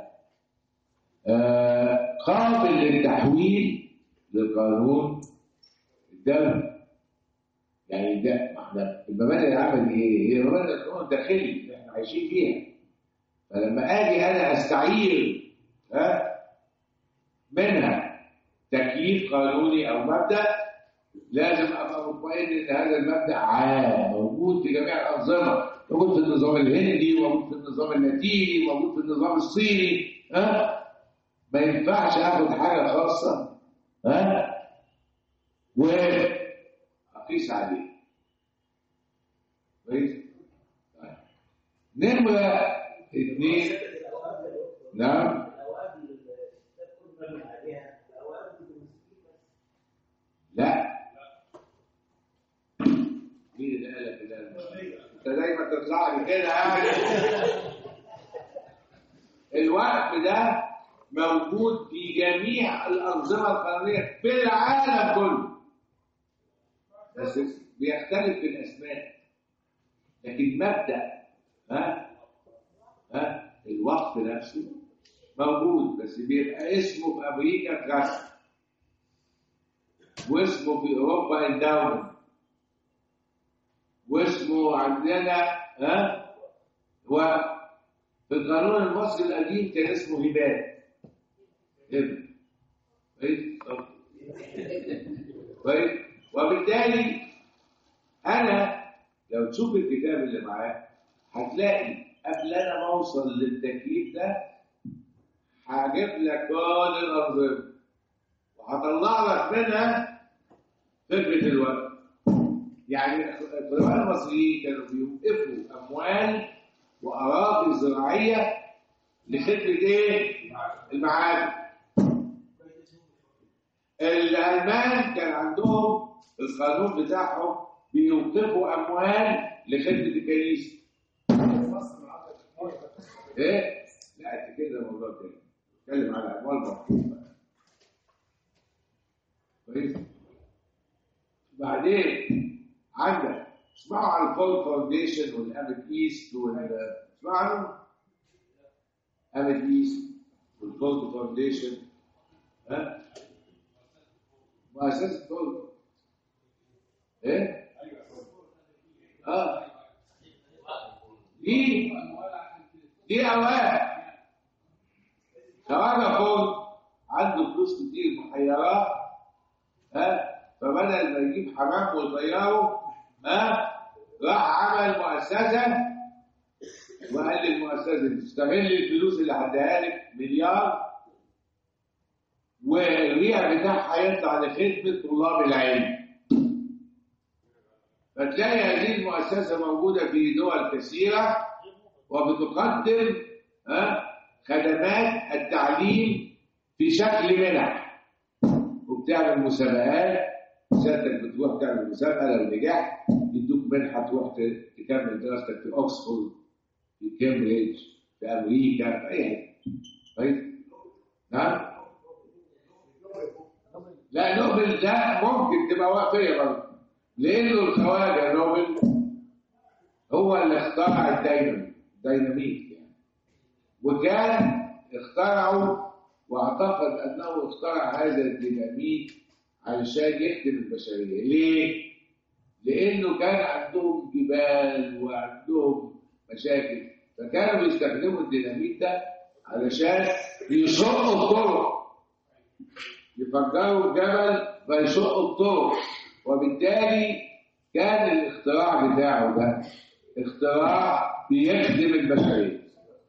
آه قابل للتحويل للقانون الدولي يعني ده ما احنا المبادئ العامة دي ايه؟ هي مبادئ القانون الداخلي اللي احنا عايشين فيها فلما اجي انا استعير ها منها تكييف قانوني او مبدا لازم ابقى مطمئن ان هذا المبدا عام موجود في جميع الانظمه موجود في النظام الهندي موجود في النظام اللاتيني موجود في النظام الصيني ها ما ينفعش اخد حاجه خاصه ها واقيس عليه كويس طيب. نمره اثنين نعم الاوقات اللي الكتاب كله مبني عليها الاوقات اللي المسلمين بس لا مين اللي قال لك كده انت دايما تطلع لي كده يعني الوقف ده موجود في جميع الانظمه القانونيه في العالم كله بس بيختلف في الاسماء لكن مبدا ها ها الوقف نفسه موجود بس بيبقى اسمه في امريكا تراست واسمه في اوروبا انداومنت واسمه عندنا ها وفي القانون المصري القديم كان اسمه هبات هبه كويس طب. كويس وبالتالي انا لو تشوف الكتاب اللي معاه هتلاقي قبل انا ما اوصل للتكليف ده هجيب لك كل الانظمه وهطلع لك منها فكره الوقت يعني القراء المصريين كانوا بيوقفوا اموال واراضي زراعيه لخدمه ايه؟ المعادن الالمان كان عندهم القانون بتاعهم بيوقفوا اموال لخدمه الكنيسه ايه؟ لا انت كده موضوع تاني اتكلم على اموال مطلوبه كويس بعدين عندك اسمعوا عن الفول فاونديشن والامت ايست وال اسمعوا عنهم امت ايست والفول فاونديشن ها مؤسسه فول ايه؟ اه دي دي اوقات شباب فول عنده فلوس كتير محيرات ها فبدل ما يجيب حمام ويطيره ها راح عمل مؤسسه وقال للمؤسسه تستغل الفلوس اللي هديها لك مليار والريع بتاعها يطلع لخدمه طلاب العلم فتلاقي هذه المؤسسه موجوده في دول كثيره وبتقدم ها خدمات التعليم في شكل منح وبتعمل مسابقات سيادتك بتروح تعمل مسابقه لو نجحت يدوك منحه تروح ت- تكمل دراستك في اوكسفورد في كامبريدج في امريكا في اي حته طيب نعم لا نوبل ده ممكن تبقى وقفيه برضه لانه الخواجه نوبل هو اللي اخترع الديناميت ديناميت يعني وكان اخترعه واعتقد انه اخترع هذا الديناميت علشان يخدم البشريه ليه؟ لانه كان عندهم جبال وعندهم مشاكل فكانوا بيستخدموا الديناميت ده علشان يشقوا الطرق يفجروا الجبل فيشقوا الطرق وبالتالي كان الاختراع بتاعه ده اختراع بيخدم البشريه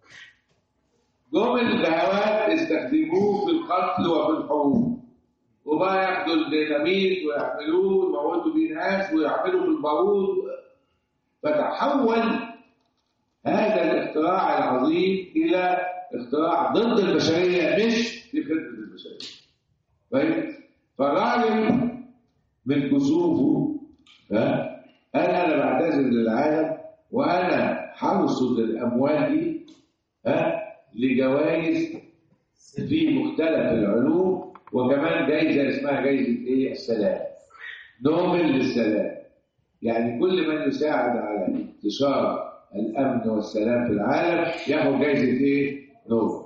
جم البهوات استخدموه في القتل وفي الحروب وبقى ياخدوا الديناميت ويعملوه ويموتوا بيه ناس ويعملوا بالبارود فتحول هذا الاختراع العظيم الى اختراع ضد البشريه مش في خدمه البشريه. طيب فالراجل من كسوفه ها قال انا بعتذر للعالم وانا هرصد الاموال دي ها لجوائز في مختلف العلوم وكمان جايزه اسمها جايزه ايه السلام نوبل للسلام يعني كل من يساعد على انتشار الامن والسلام في العالم ياخد جايزه ايه نوبل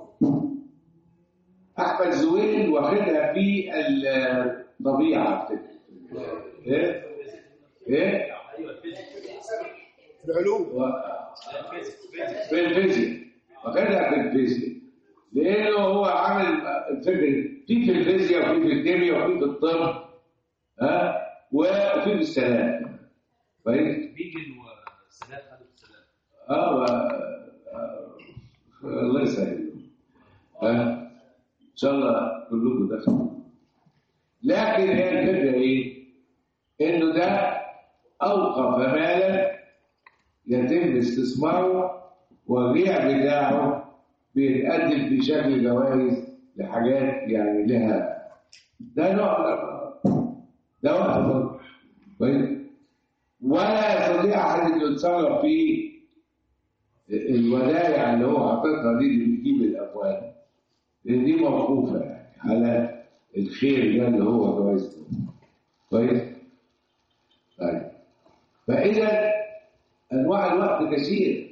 احمد زويل واخدها في الطبيعه افتكر ايه ايه ايوه الفيزيك العلوم و- الفيزيك في الفيزياء واخدها في الفيزياء لانه هو عامل فكره في في الفيزياء وفي في الكيمياء وفي في الطب ها وفي في السلام كويس بيجل والسادات خدوا السلام اه و... آه، الله يسهل ها ان شاء الله كلكم دخلوا لكن هي الفكره ايه؟ انه ده اوقف مالا يتم استثماره والبيع بتاعه بيتقدم في شكل جوائز لحاجات يعني لها ده نوع من الأمراض. ده وقت برضه. كويس ولا يستطيع احد ان يتصرف في الودائع اللي هو حاططها دي اللي بتجيب الاموال لان دي موقوفه يعني على الخير ده اللي هو كويس كويس طيب فاذا انواع الوقت كثير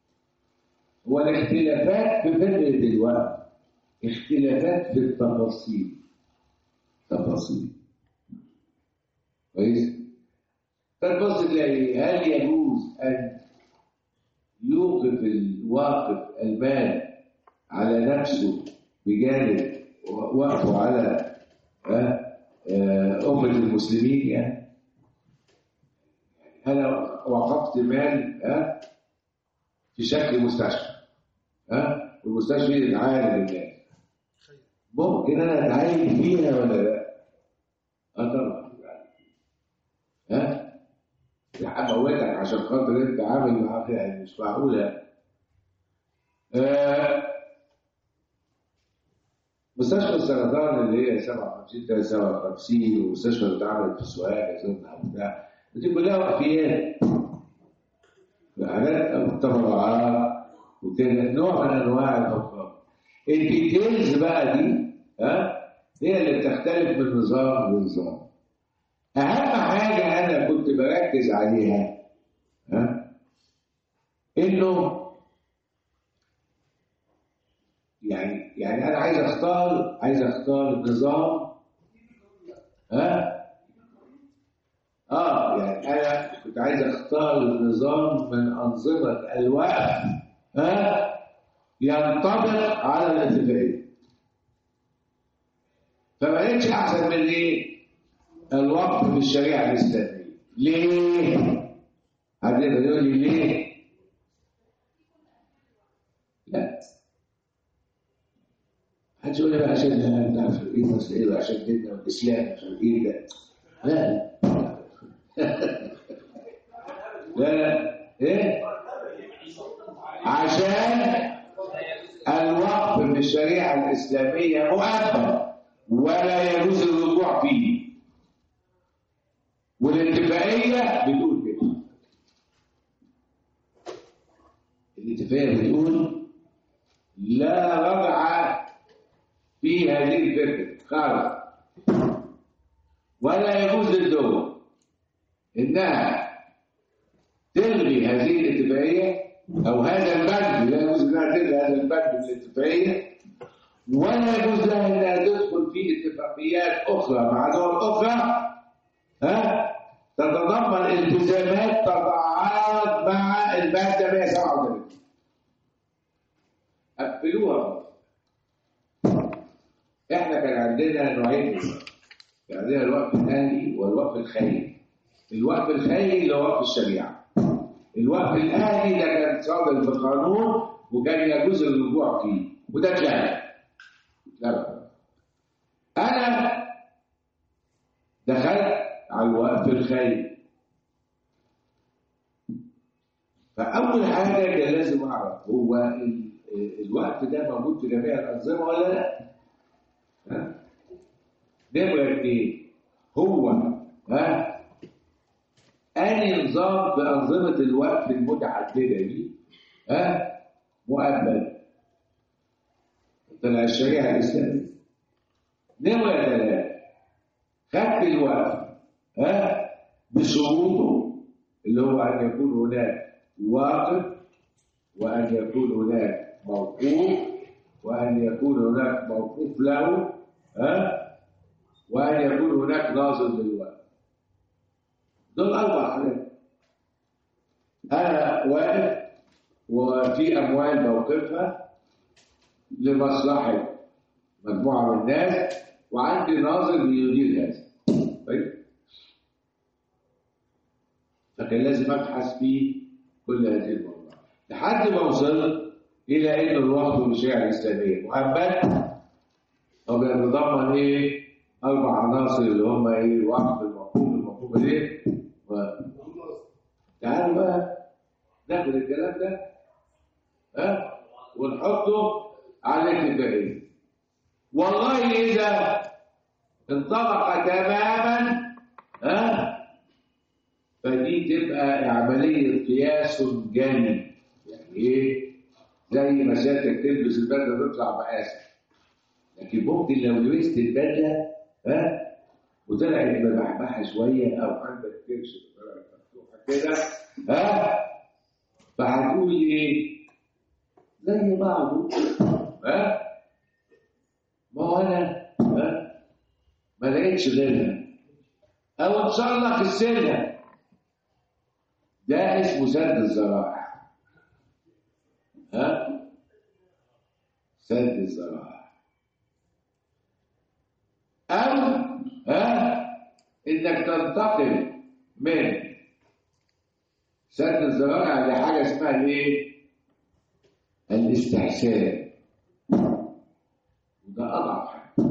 والاختلافات في فكره الوقت اختلافات في التفاصيل تفاصيل كويس فتبص تلاقي هل يجوز ان يوقف الواقف المال على نفسه بجانب وقفه على آه، آه، أمة المسلمين يعني أنا وقفت مال آه، في شكل مستشفى ها والمستشفى دي تعالج الناس ممكن أنا أتعالج فيها ولا لا؟ أه طبعا ها هموتك عشان خاطر انت عامل معاه يعني مش معقوله آه مستشفى السرطان اللي هي 57 ده 57 ومستشفى اللي اتعملت في سوهاج اظن او بتاع دي كلها وقفيات حاجات او تبرعات وكده نوع من انواع الاوقاف الديتيلز بقى دي ها هي اللي بتختلف من نظام لنظام اهم حاجه انا كنت بركز عليها ها انه يعني يعني انا عايز اختار عايز اختار نظام ها اه يعني انا كنت عايز اختار نظام من انظمه الوقف ها ينطبق على الاتفاقيه فما لقيتش احسن من ايه الوقف في الشريعه الاسلاميه ليه حد يقدر يقول لي ليه لا محدش يقول لي بقى عشان انت عارف ايه اصل ايه بقى عشان ديننا والاسلام عشان ايه ده لا لا لا ايه عشان الوقف في الشريعه الاسلاميه مؤبد ولا يجوز الرجوع فيه والاتفاقيه بتقول كده الاتفاقيه بتقول لا رجعه في هذه الفكره خالص ولا يجوز للدول انها تلغي هذه الاتفاقيه او هذا البند لا يجوز انها تلغي هذا البند من الاتفاقيه ولا يجوز لها انها تدخل في اتفاقيات اخرى مع دول اخرى ها تتضمن التزامات تضاعفات مع الماده 137 قفلوها احنا كان عندنا نوعين من الوقف. كان عندنا الوقف الاهلي والوقف الخيري الوقف الخيري اللي هو وقف الشريعه الوقف الاهلي ده كان صادر في القانون وكان يجوز الرجوع فيه وده اتلغى لا انا دخلت على الوقف الخيري فاول حاجه كان لازم اعرف هو ال- الوقف ده موجود في جميع الانظمه ولا لا ها نمره اثنين هو ها أي نظام بأنظمة الوقف المتعددة دي ها مؤبد طلع الشريعة الإسلامية نمرة ثلاثة خدت الوقف ها بشروطه اللي هو أن يكون هناك واقف وأن يكون هناك موقوف وأن يكون هناك موقوف له ها وأن يكون هناك ناظر للوقف دول أربع حاجات أنا واقف وفي اموال موقفها لمصلحه مجموعه من الناس وعندي ناظر بيدير هذا طيب فكان لازم ابحث في كل هذه الموضوعات لحد ما وصلت الى ان الوقت والشريعه الاسلاميه مهمات هو بيتضمن ايه؟ اربع عناصر اللي هم ايه؟ الوقت المفهوم المفهوم الايه؟ و... تعالوا بقى ناخد الكلام ده ها ونحطه على الاتفاقيه والله اذا انطبق تماما ها فدي تبقى عمليه قياس جانبي يعني ايه زي ما سيادتك تلبس البدله تطلع مقاسك لكن ممكن لو لبست البدله ها وطلعت مبحبحه شويه او عندك كرش طلعت مفتوحه كده ها فهتقول ايه؟ زي بعضه ها ما هو انا ها ما لقيتش غيرها او ان شاء الله خسرها ده اسمه سد الذرائع ها سد الذرائع او ها انك تنتقل من سد الذرائع لحاجه اسمها الايه الاستحسان وده اضعف حاجه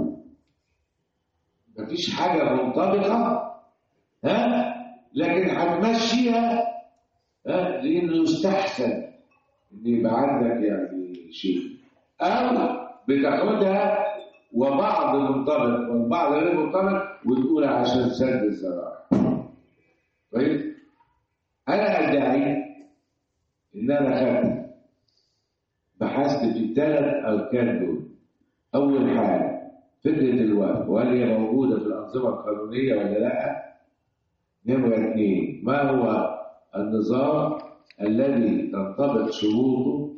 مفيش حاجه منطبقه ها لكن هتمشيها ها لانه يستحسن ان يبقى عندك يعني شيء او بتاخدها وبعض منطبق والبعض غير منطبق وتقول عشان سد الذرائع طيب انا ادعي ان انا خدت بحثت في الثلاث اركان دول اول حاجه فكره الوقت وهل هي موجوده في الانظمه القانونيه ولا لا نمره اثنين ما هو النظام الذي تنطبق شروطه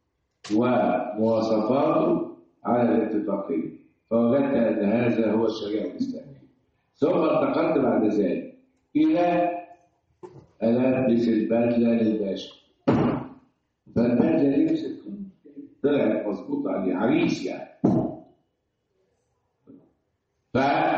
ومواصفاته على الاتفاقيه فوجدت ان هذا هو الشريعه الاسلاميه ثم انتقلت بعد ذلك الى البس البدله للباشا فالبدله لبست طلعت مظبوطه عليه عريس يعني ف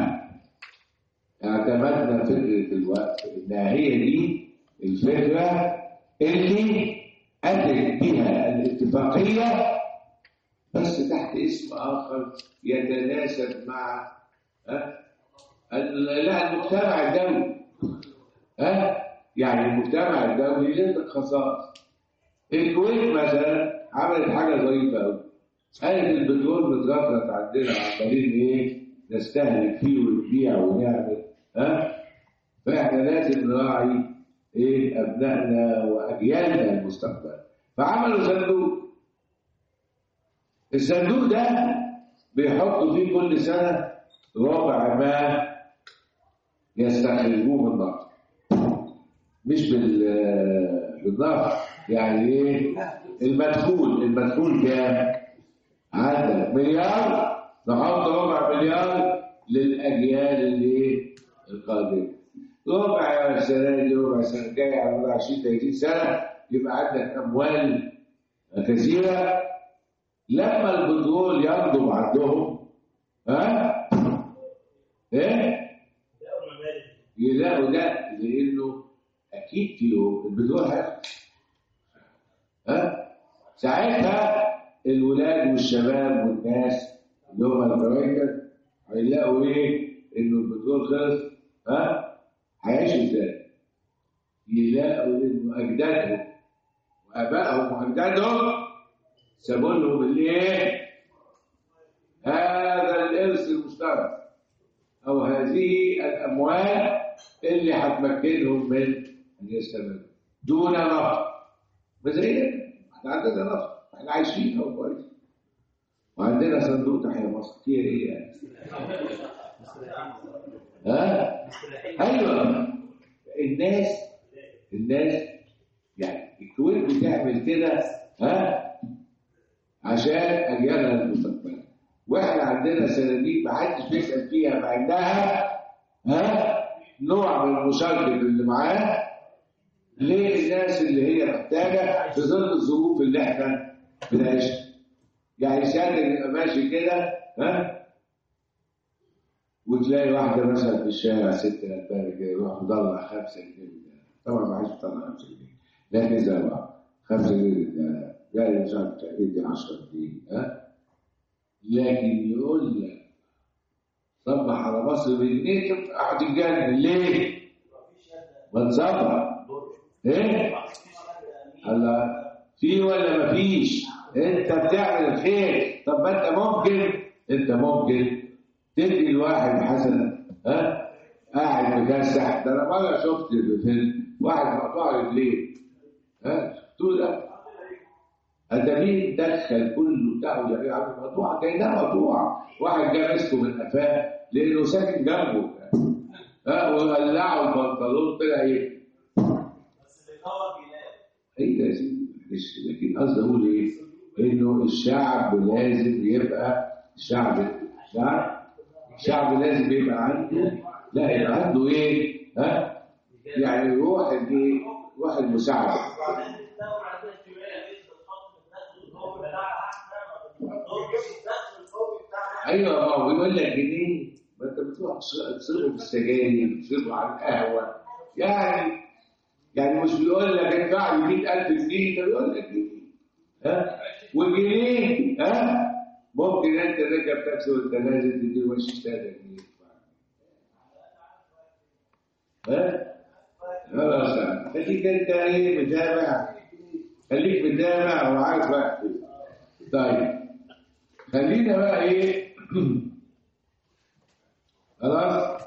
اعتمدنا فكره الوقت انها هي دي الفكره اللي اتت بها الاتفاقيه بس تحت اسم اخر يتناسب مع ها ال- لا المجتمع الدولي ها يعني المجتمع الدولي له خصائص الكويت مثلا عملت حاجه ظريفه قوي قالت البترول متغطرت عندنا عمالين ايه نستهلك فيه ونبيع ونعمل ها فاحنا لازم نراعي ايه ابنائنا واجيالنا المستقبل فعملوا صندوق الصندوق ده بيحطوا فيه كل سنه ربع ما يستخرجوه من النفط مش بال بالنفط يعني ايه المدخول المدخول كام عندك مليار نحط ربع مليار للاجيال اللي ايه القادمه ربع السنه دي ربع السنه الجايه على مدى 20 30 سنه يبقى عندك اموال كثيره لما البترول ينضب عندهم ها ايه ده أول ما مالك يلاقوا ده لانه اكيد فيهم البترول هياخد ها ساعتها الولاد والشباب والناس اللي هم الفرايدر هيلاقوا ايه انه البترول خلص ها هيعيشوا ازاي يلاقوا انه اجدادهم وابائهم واجدادهم سابوا لهم الايه هذا الارث المشترك او هذه الاموال اللي هتمكنهم من ان يستمروا دون نفط مزايا احنا عندنا نفط احنا عايشين اهو كويس وعندنا صندوق تحيا مصر فيها ايه يعني ها ايوه الناس الناس يعني الكويت بتعمل كده ها عشان اجيالها المستقبليه واحنا عندنا صناديق ما حدش بيسال فيها مع انها ها نوع من المشاركه اللي معاه ليه الناس اللي هي محتاجه في ظل الظروف اللي احنا بنعيشها يعني ساعات يبقى ماشي كده ها وتلاقي واحده مثلا في الشارع ست غلبانه كده يروح مطلع خمسه جنيه طبعا ما عادش يطلع خمسه جنيه لكن زي بعض خمسه جنيه ده يعني مش عارف ادي 10 جنيه ها لكن يقول لك صبح على مصر بجنيه تبقى هتتجنن ليه؟ ما تصبح ايه؟ هلا في ولا مفيش؟ انت بتعمل الخير طب ما انت ممكن انت ممكن تدي الواحد حسنه ها قاعد مكسح ده انا مره شفت في فيلم واحد مقطوع رجليه ها شفتوه ده أدمين دخل كله بتاعه يا عم مقطوع كأنها مقطوع واحد جه مسكه من قفاه لأنه ساكن جنبه ها وقلعه البنطلون طلع ايه؟ بس اللي دور بيلاقي ايه ده يا سيدي معلش لكن قصدي اقول ايه؟ انه الشعب لازم يبقى الشعب الشعب الشعب لازم يبقى عنده لا يبقى عنده ايه؟ ها؟ يعني روح الايه؟ روح المساعده وبعدين الدولة عندها شوية لسه الخط الدخل القوي بتاعها احنا ما بنطلبش الدخل القوي بتاعها ايوه ما هو بيقول لك جنيه ما انت بتروح تصرفه في السجاير تصرفه على القهوه يعني يعني مش بيقول لك ادفع لي 100000 جنيه ده بيقول لك جنيه ها والجنيه ها ممكن انت تركب تاكسي وانت نازل تديله وش 3 جنيه ها خلاص يعني. خليك انت ايه متابع خليك متابع وعارف بقى طيب خلينا بقى ايه خلاص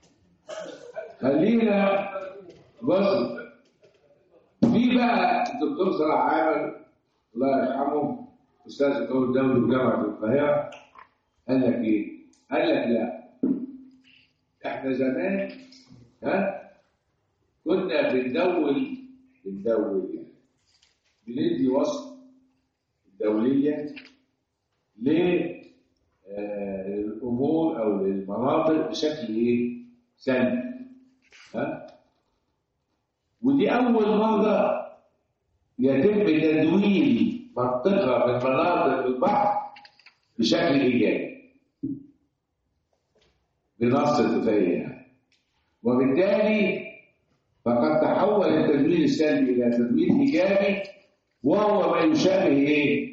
خلينا بص في بقى الدكتور صلاح عامر الله يرحمه استاذ الدكتور الدولي في جامعه القاهره قال لك ايه؟ قال لك لا احنا زمان ها كنا بندول بندول يعني بندي وصف الدوليه للامور او للمناطق بشكل ايه؟ سلبي ها؟ ودي اول مره يتم تدوين منطقه من مناطق البحر بشكل ايجابي بنص اتفاقيه يعني وبالتالي فقد تحول التدوين السلبي الى تدوين ايجابي وهو ما يشابه ايه؟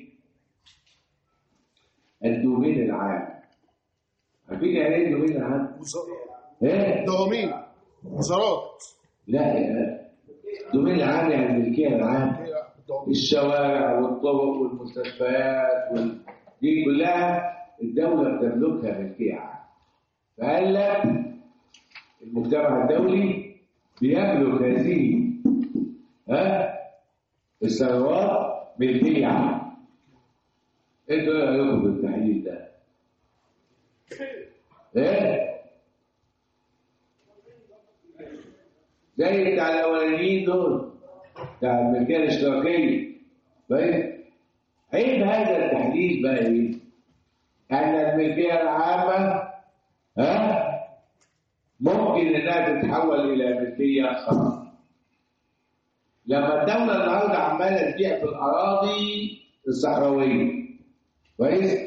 الدومين العام عارفين يعني ايه الدومين العام؟ ايه؟ دوامين وزارات لا يا الدومين العام يعني الملكيه العامه الشوارع والطرق والمستشفيات وال... دي كلها الدولة بتملكها ملكية عامة فقال لك المجتمع الدولي بيملك هذه ها الثروات ملكية عامة انتوا ايه رايكم في التحليل ده؟ ايه؟ زي بتاع الاولانيين دول بتاع الملكيه الاشتراكيه طيب عيب هذا التحليل بقى ايه؟ ان الملكيه العامه ها ممكن انها تتحول الى ملكيه خاصه لما الدوله النهارده عماله تبيع في الاراضي الصحراويه كويس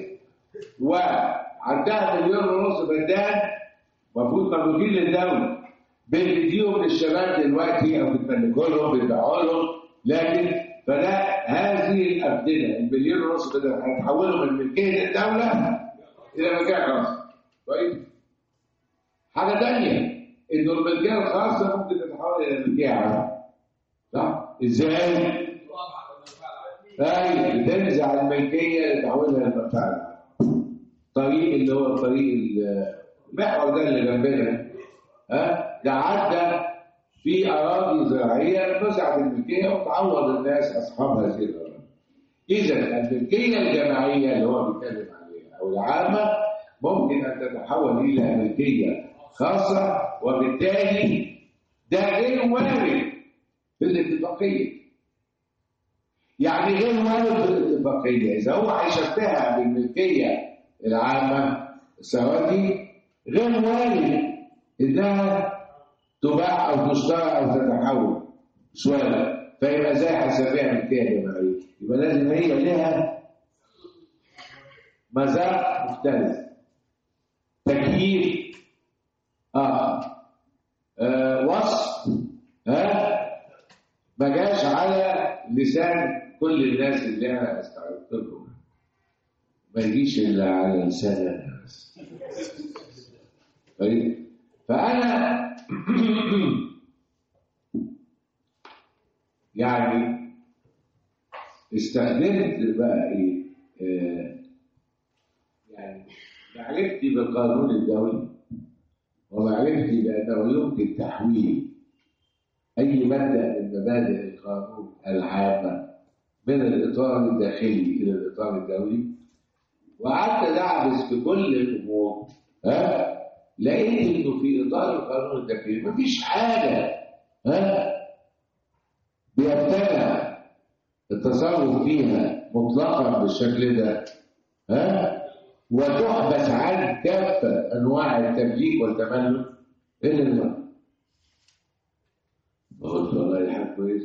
وعندها مليون ونص فدان المفروض مملوكين للدوله بتديهم للشباب دلوقتي او بتملكوا لهم بتبيعوا لهم لكن فده هذه الابدنه المليون ونص فدان هيتحولوا من ملكيه الدوله الى ملكيه خاصه كويس حاجه ثانيه انه الملكيه الخاصه ممكن تتحول الى ملكيه عامه صح ازاي؟ ايوه بتنزع الملكيه لتحولها للمنفعه العامه طريق اللي هو طريق المحور ده اللي جنبنا ها ده عدى في اراضي زراعيه نزعت الملكيه وتعوض الناس اصحاب هذه الاراضي. اذا الملكيه الجماعيه اللي هو بيتكلم عليها او العامه ممكن ان تتحول الى ملكيه خاصه وبالتالي ده غير وارد في الاتفاقيه. يعني غير وارد في الاتفاقيه اذا هو هيشبهها بالملكيه العامه الثروات دي غير وارد انها تباع او تشترى او تتحول سؤال فيبقى زي حسابيها من كده جماعية يبقى لازم هي لها مذاق مختلف تكييف آخر آه وصف ها ما جاش على لسان كل الناس اللي انا استعرضت لكم ما يجيش الا على لسان انا بس طيب فانا يعني استخدمت بقى ايه آه يعني معرفتي بالقانون الدولي ومعرفتي بانه يمكن تحويل اي مبدا من مبادئ القانون العامه من الاطار الداخلي الى الاطار الدولي وقعدت ادعبس في كل الامور ها لقيت انه في اطار القانون الداخلي مفيش حاجه ها بيمتنع التصرف فيها مطلقا بالشكل ده ها وتحبس عن كافه انواع التمليك والتملك الا المرأة قلت والله الحاج كويس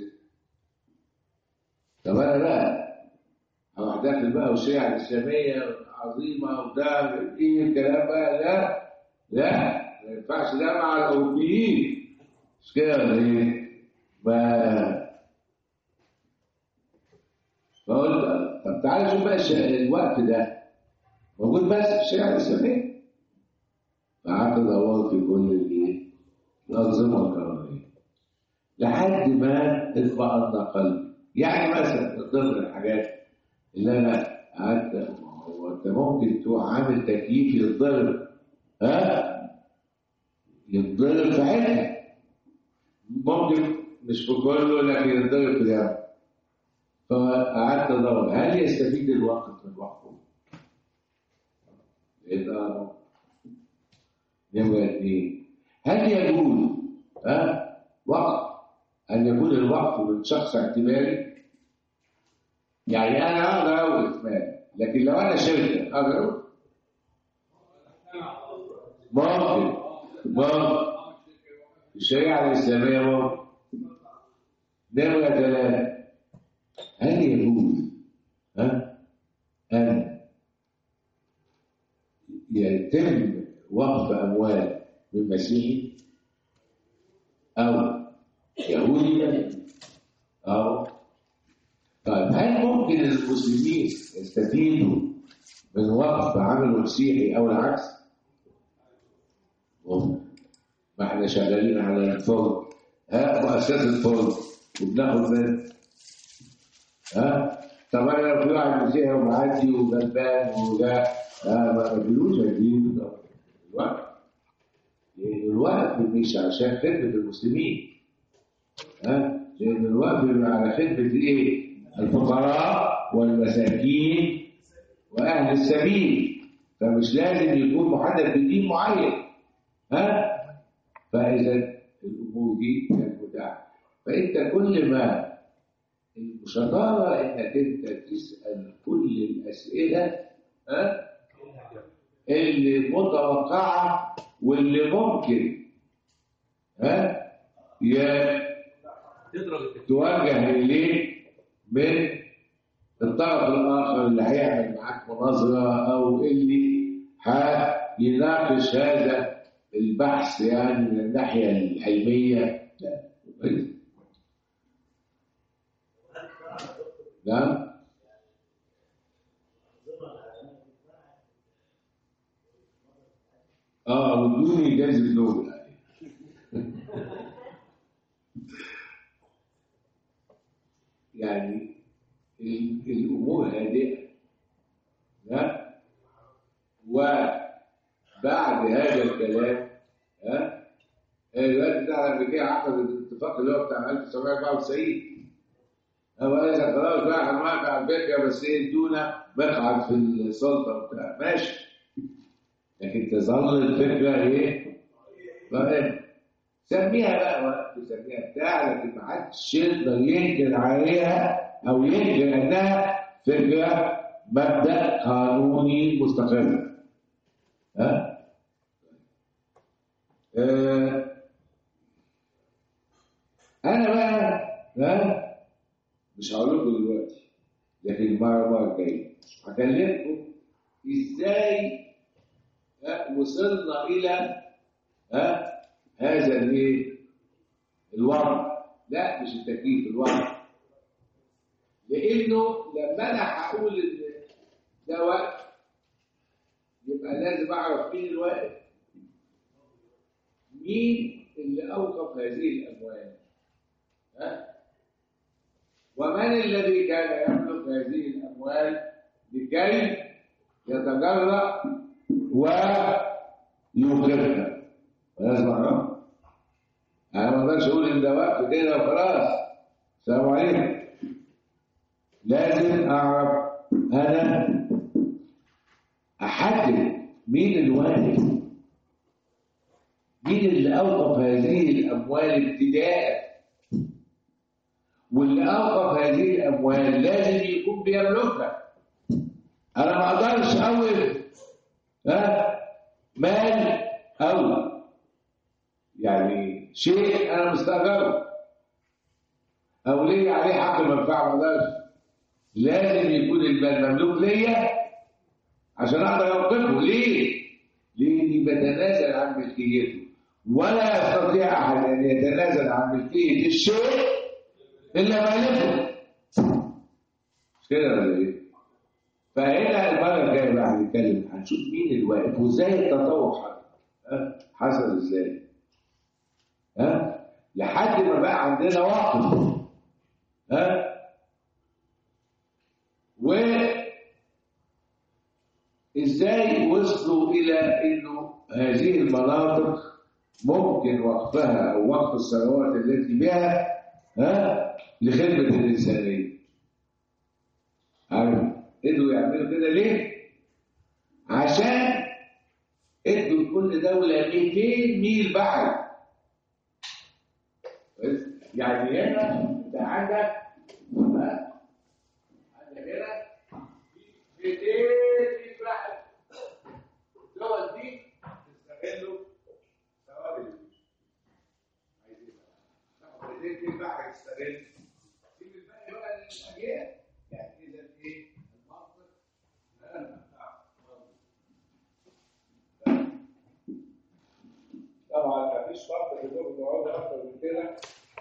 طب انا بقى هروح داخل بقى والشريعه الاسلاميه عظيمه وده ايه الكلام بقى لا لا ما ينفعش ده مع الاوروبيين مش كده ولا ايه؟ ما فقلت طب تعالى شوف بقى الش- الوقت ده موجود بس في الشريعه الاسلاميه فقعدت ادور في كل الايه؟ الانظمه القانونيه لحد ما اطمأن قلبي يعني مثلا من ضمن الحاجات اللي انا قعدت هو انت ممكن تروح عامل تكييف يتضرب ها يتضرب في حته ممكن مش في كله لكن يتضرب في جنب فقعدت ادور هل يستفيد الوقت من وقته؟ يبقى نمرة اثنين هل يجوز ها وقت أن يكون الوقت من شخص اعتباري يعني أنا أقدر أقول إثمان لكن لو أنا شركة أقدر أقول ممكن ممكن الشريعة الإسلامية ممكن نمرة ثلاثة هل يجوز ها أن يتم وقف أموال من مسيحي أو يهودي أو طيب هل ممكن المسلمين يستفيدوا من وقف عمل مسيحي أو العكس؟ ممكن ما احنا شغالين على الفرد ها مؤسسة الفرد وبناخد من ها طب انا لو في واحد مسيحي ومعدي وغلبان وده ها ما بدلوش هيجيب الوقت لأن الوقت مش عشان خدمة المسلمين ها لأن الوقت بيبقى على خدمة إيه؟ الفقراء والمساكين وأهل السبيل فمش لازم يكون محدد بدين معين ها فإذا الأمور دي كانت متاحة فأنت كل ما الشطارة إنك أنت تسأل كل الأسئلة ها اللي متوقعة واللي ممكن ها ي- تضرب التكييف توجه إليه من الطرف الآخر اللي هيعمل معاك مناظرة أو اللي هيناقش هذا البحث يعني من الناحية العلمية لا كويس. نعم اه وادوني جائزة نوبل يعني ال- الامور هادئه ها وبعد هذا الكلام ها الوقت بتاع الامريكيه عقد الاتفاق اللي هو بتاع 1994 هو قال لك خلاص بقى هنوافق على الفكره بس ايه ادونا مقعد في السلطه وبتاع ماشي لكن تظل الفكره ايه؟ فاهم سميها بقى وقت سميها بتاع لكن ما حدش يقدر ينكر عليها او ينكر انها فكره مبدا قانوني مستقر ها؟ آه، انا بقى ها مش هقول لكم دلوقتي لكن المره المره الجايه هكلمكم ازاي ها وصلنا الى ها هذا الايه الوضع لا مش التكييف الوضع لانه لما انا هقول ان ده وقت يبقى لازم اعرف مين الواقف مين اللي اوقف هذه الاموال ها ومن الذي كان يملك هذه الاموال لكي يتجرأ ويوقفها لازم اعرف انا ما اقدرش اقول ان ده وقت كده وخلاص السلام عليكم لازم اعرف انا احدد مين الواقف مين اللي اوقف هذه الاموال ابتداء واللي اوقف هذه الاموال لازم يكون بيملكها انا ما اقدرش اوقف ها مال او يعني شيء انا مستاجره او ليه عليه حق منفعه ما اقدرش لازم يكون المال مملوك ليا عشان اقدر اوقفه ليه؟ لاني بتنازل عن ملكيته ولا يستطيع احد ان يتنازل عن ملكيه الشيء الا مالكه مش كده ولا ايه؟ فهنا المره الجايه بقى هنتكلم هنشوف مين الواقف وازاي التطور حصل ها؟ حصل ازاي؟ ها؟ لحد ما بقى عندنا وقف ها؟ و ازاي وصلوا الى انه هذه المناطق ممكن وقفها او وقف الثروات التي بها ها لخدمه الانسانيه عارف قدروا يعملوا كده ليه عشان ادوا لكل دوله 200 ميل بحر بس يعني هنا انت عندك ها؟ عندك هنا 200 ميل بحر الدول دي تستغلوا ثواب الجيش عايزين بقى 200 ميل بحر تستغل سيب الباقي بقى للاجيال يعني اذا ايه المنطق لا منفعه طبعا مفيش فرق في دول بيقعدوا اكتر من كده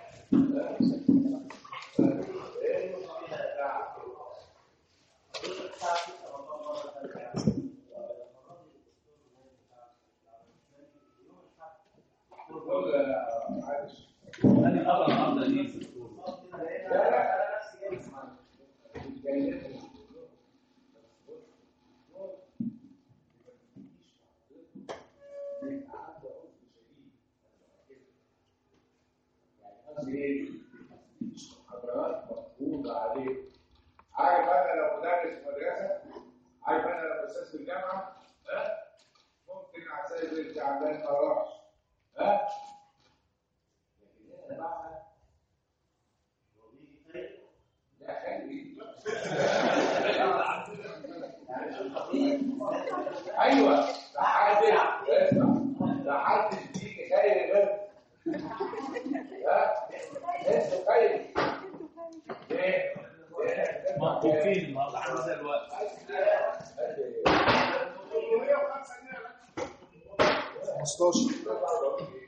معلش أنا أقرأ النهارده دي لا لا جاي محاضرات مفروضة عليه عارف انا لو مدرس في مدرسة عارف انا لو استاذ في الجامعة ها ممكن اعتذر بنتي عمال ما اروحش ها لكن هنا بقى لا خلي ايوه ده حد اسمع ده حد يجي خير غير ها انتوا خير ليه؟ موقوفين النهارده عامل زي الوقت 15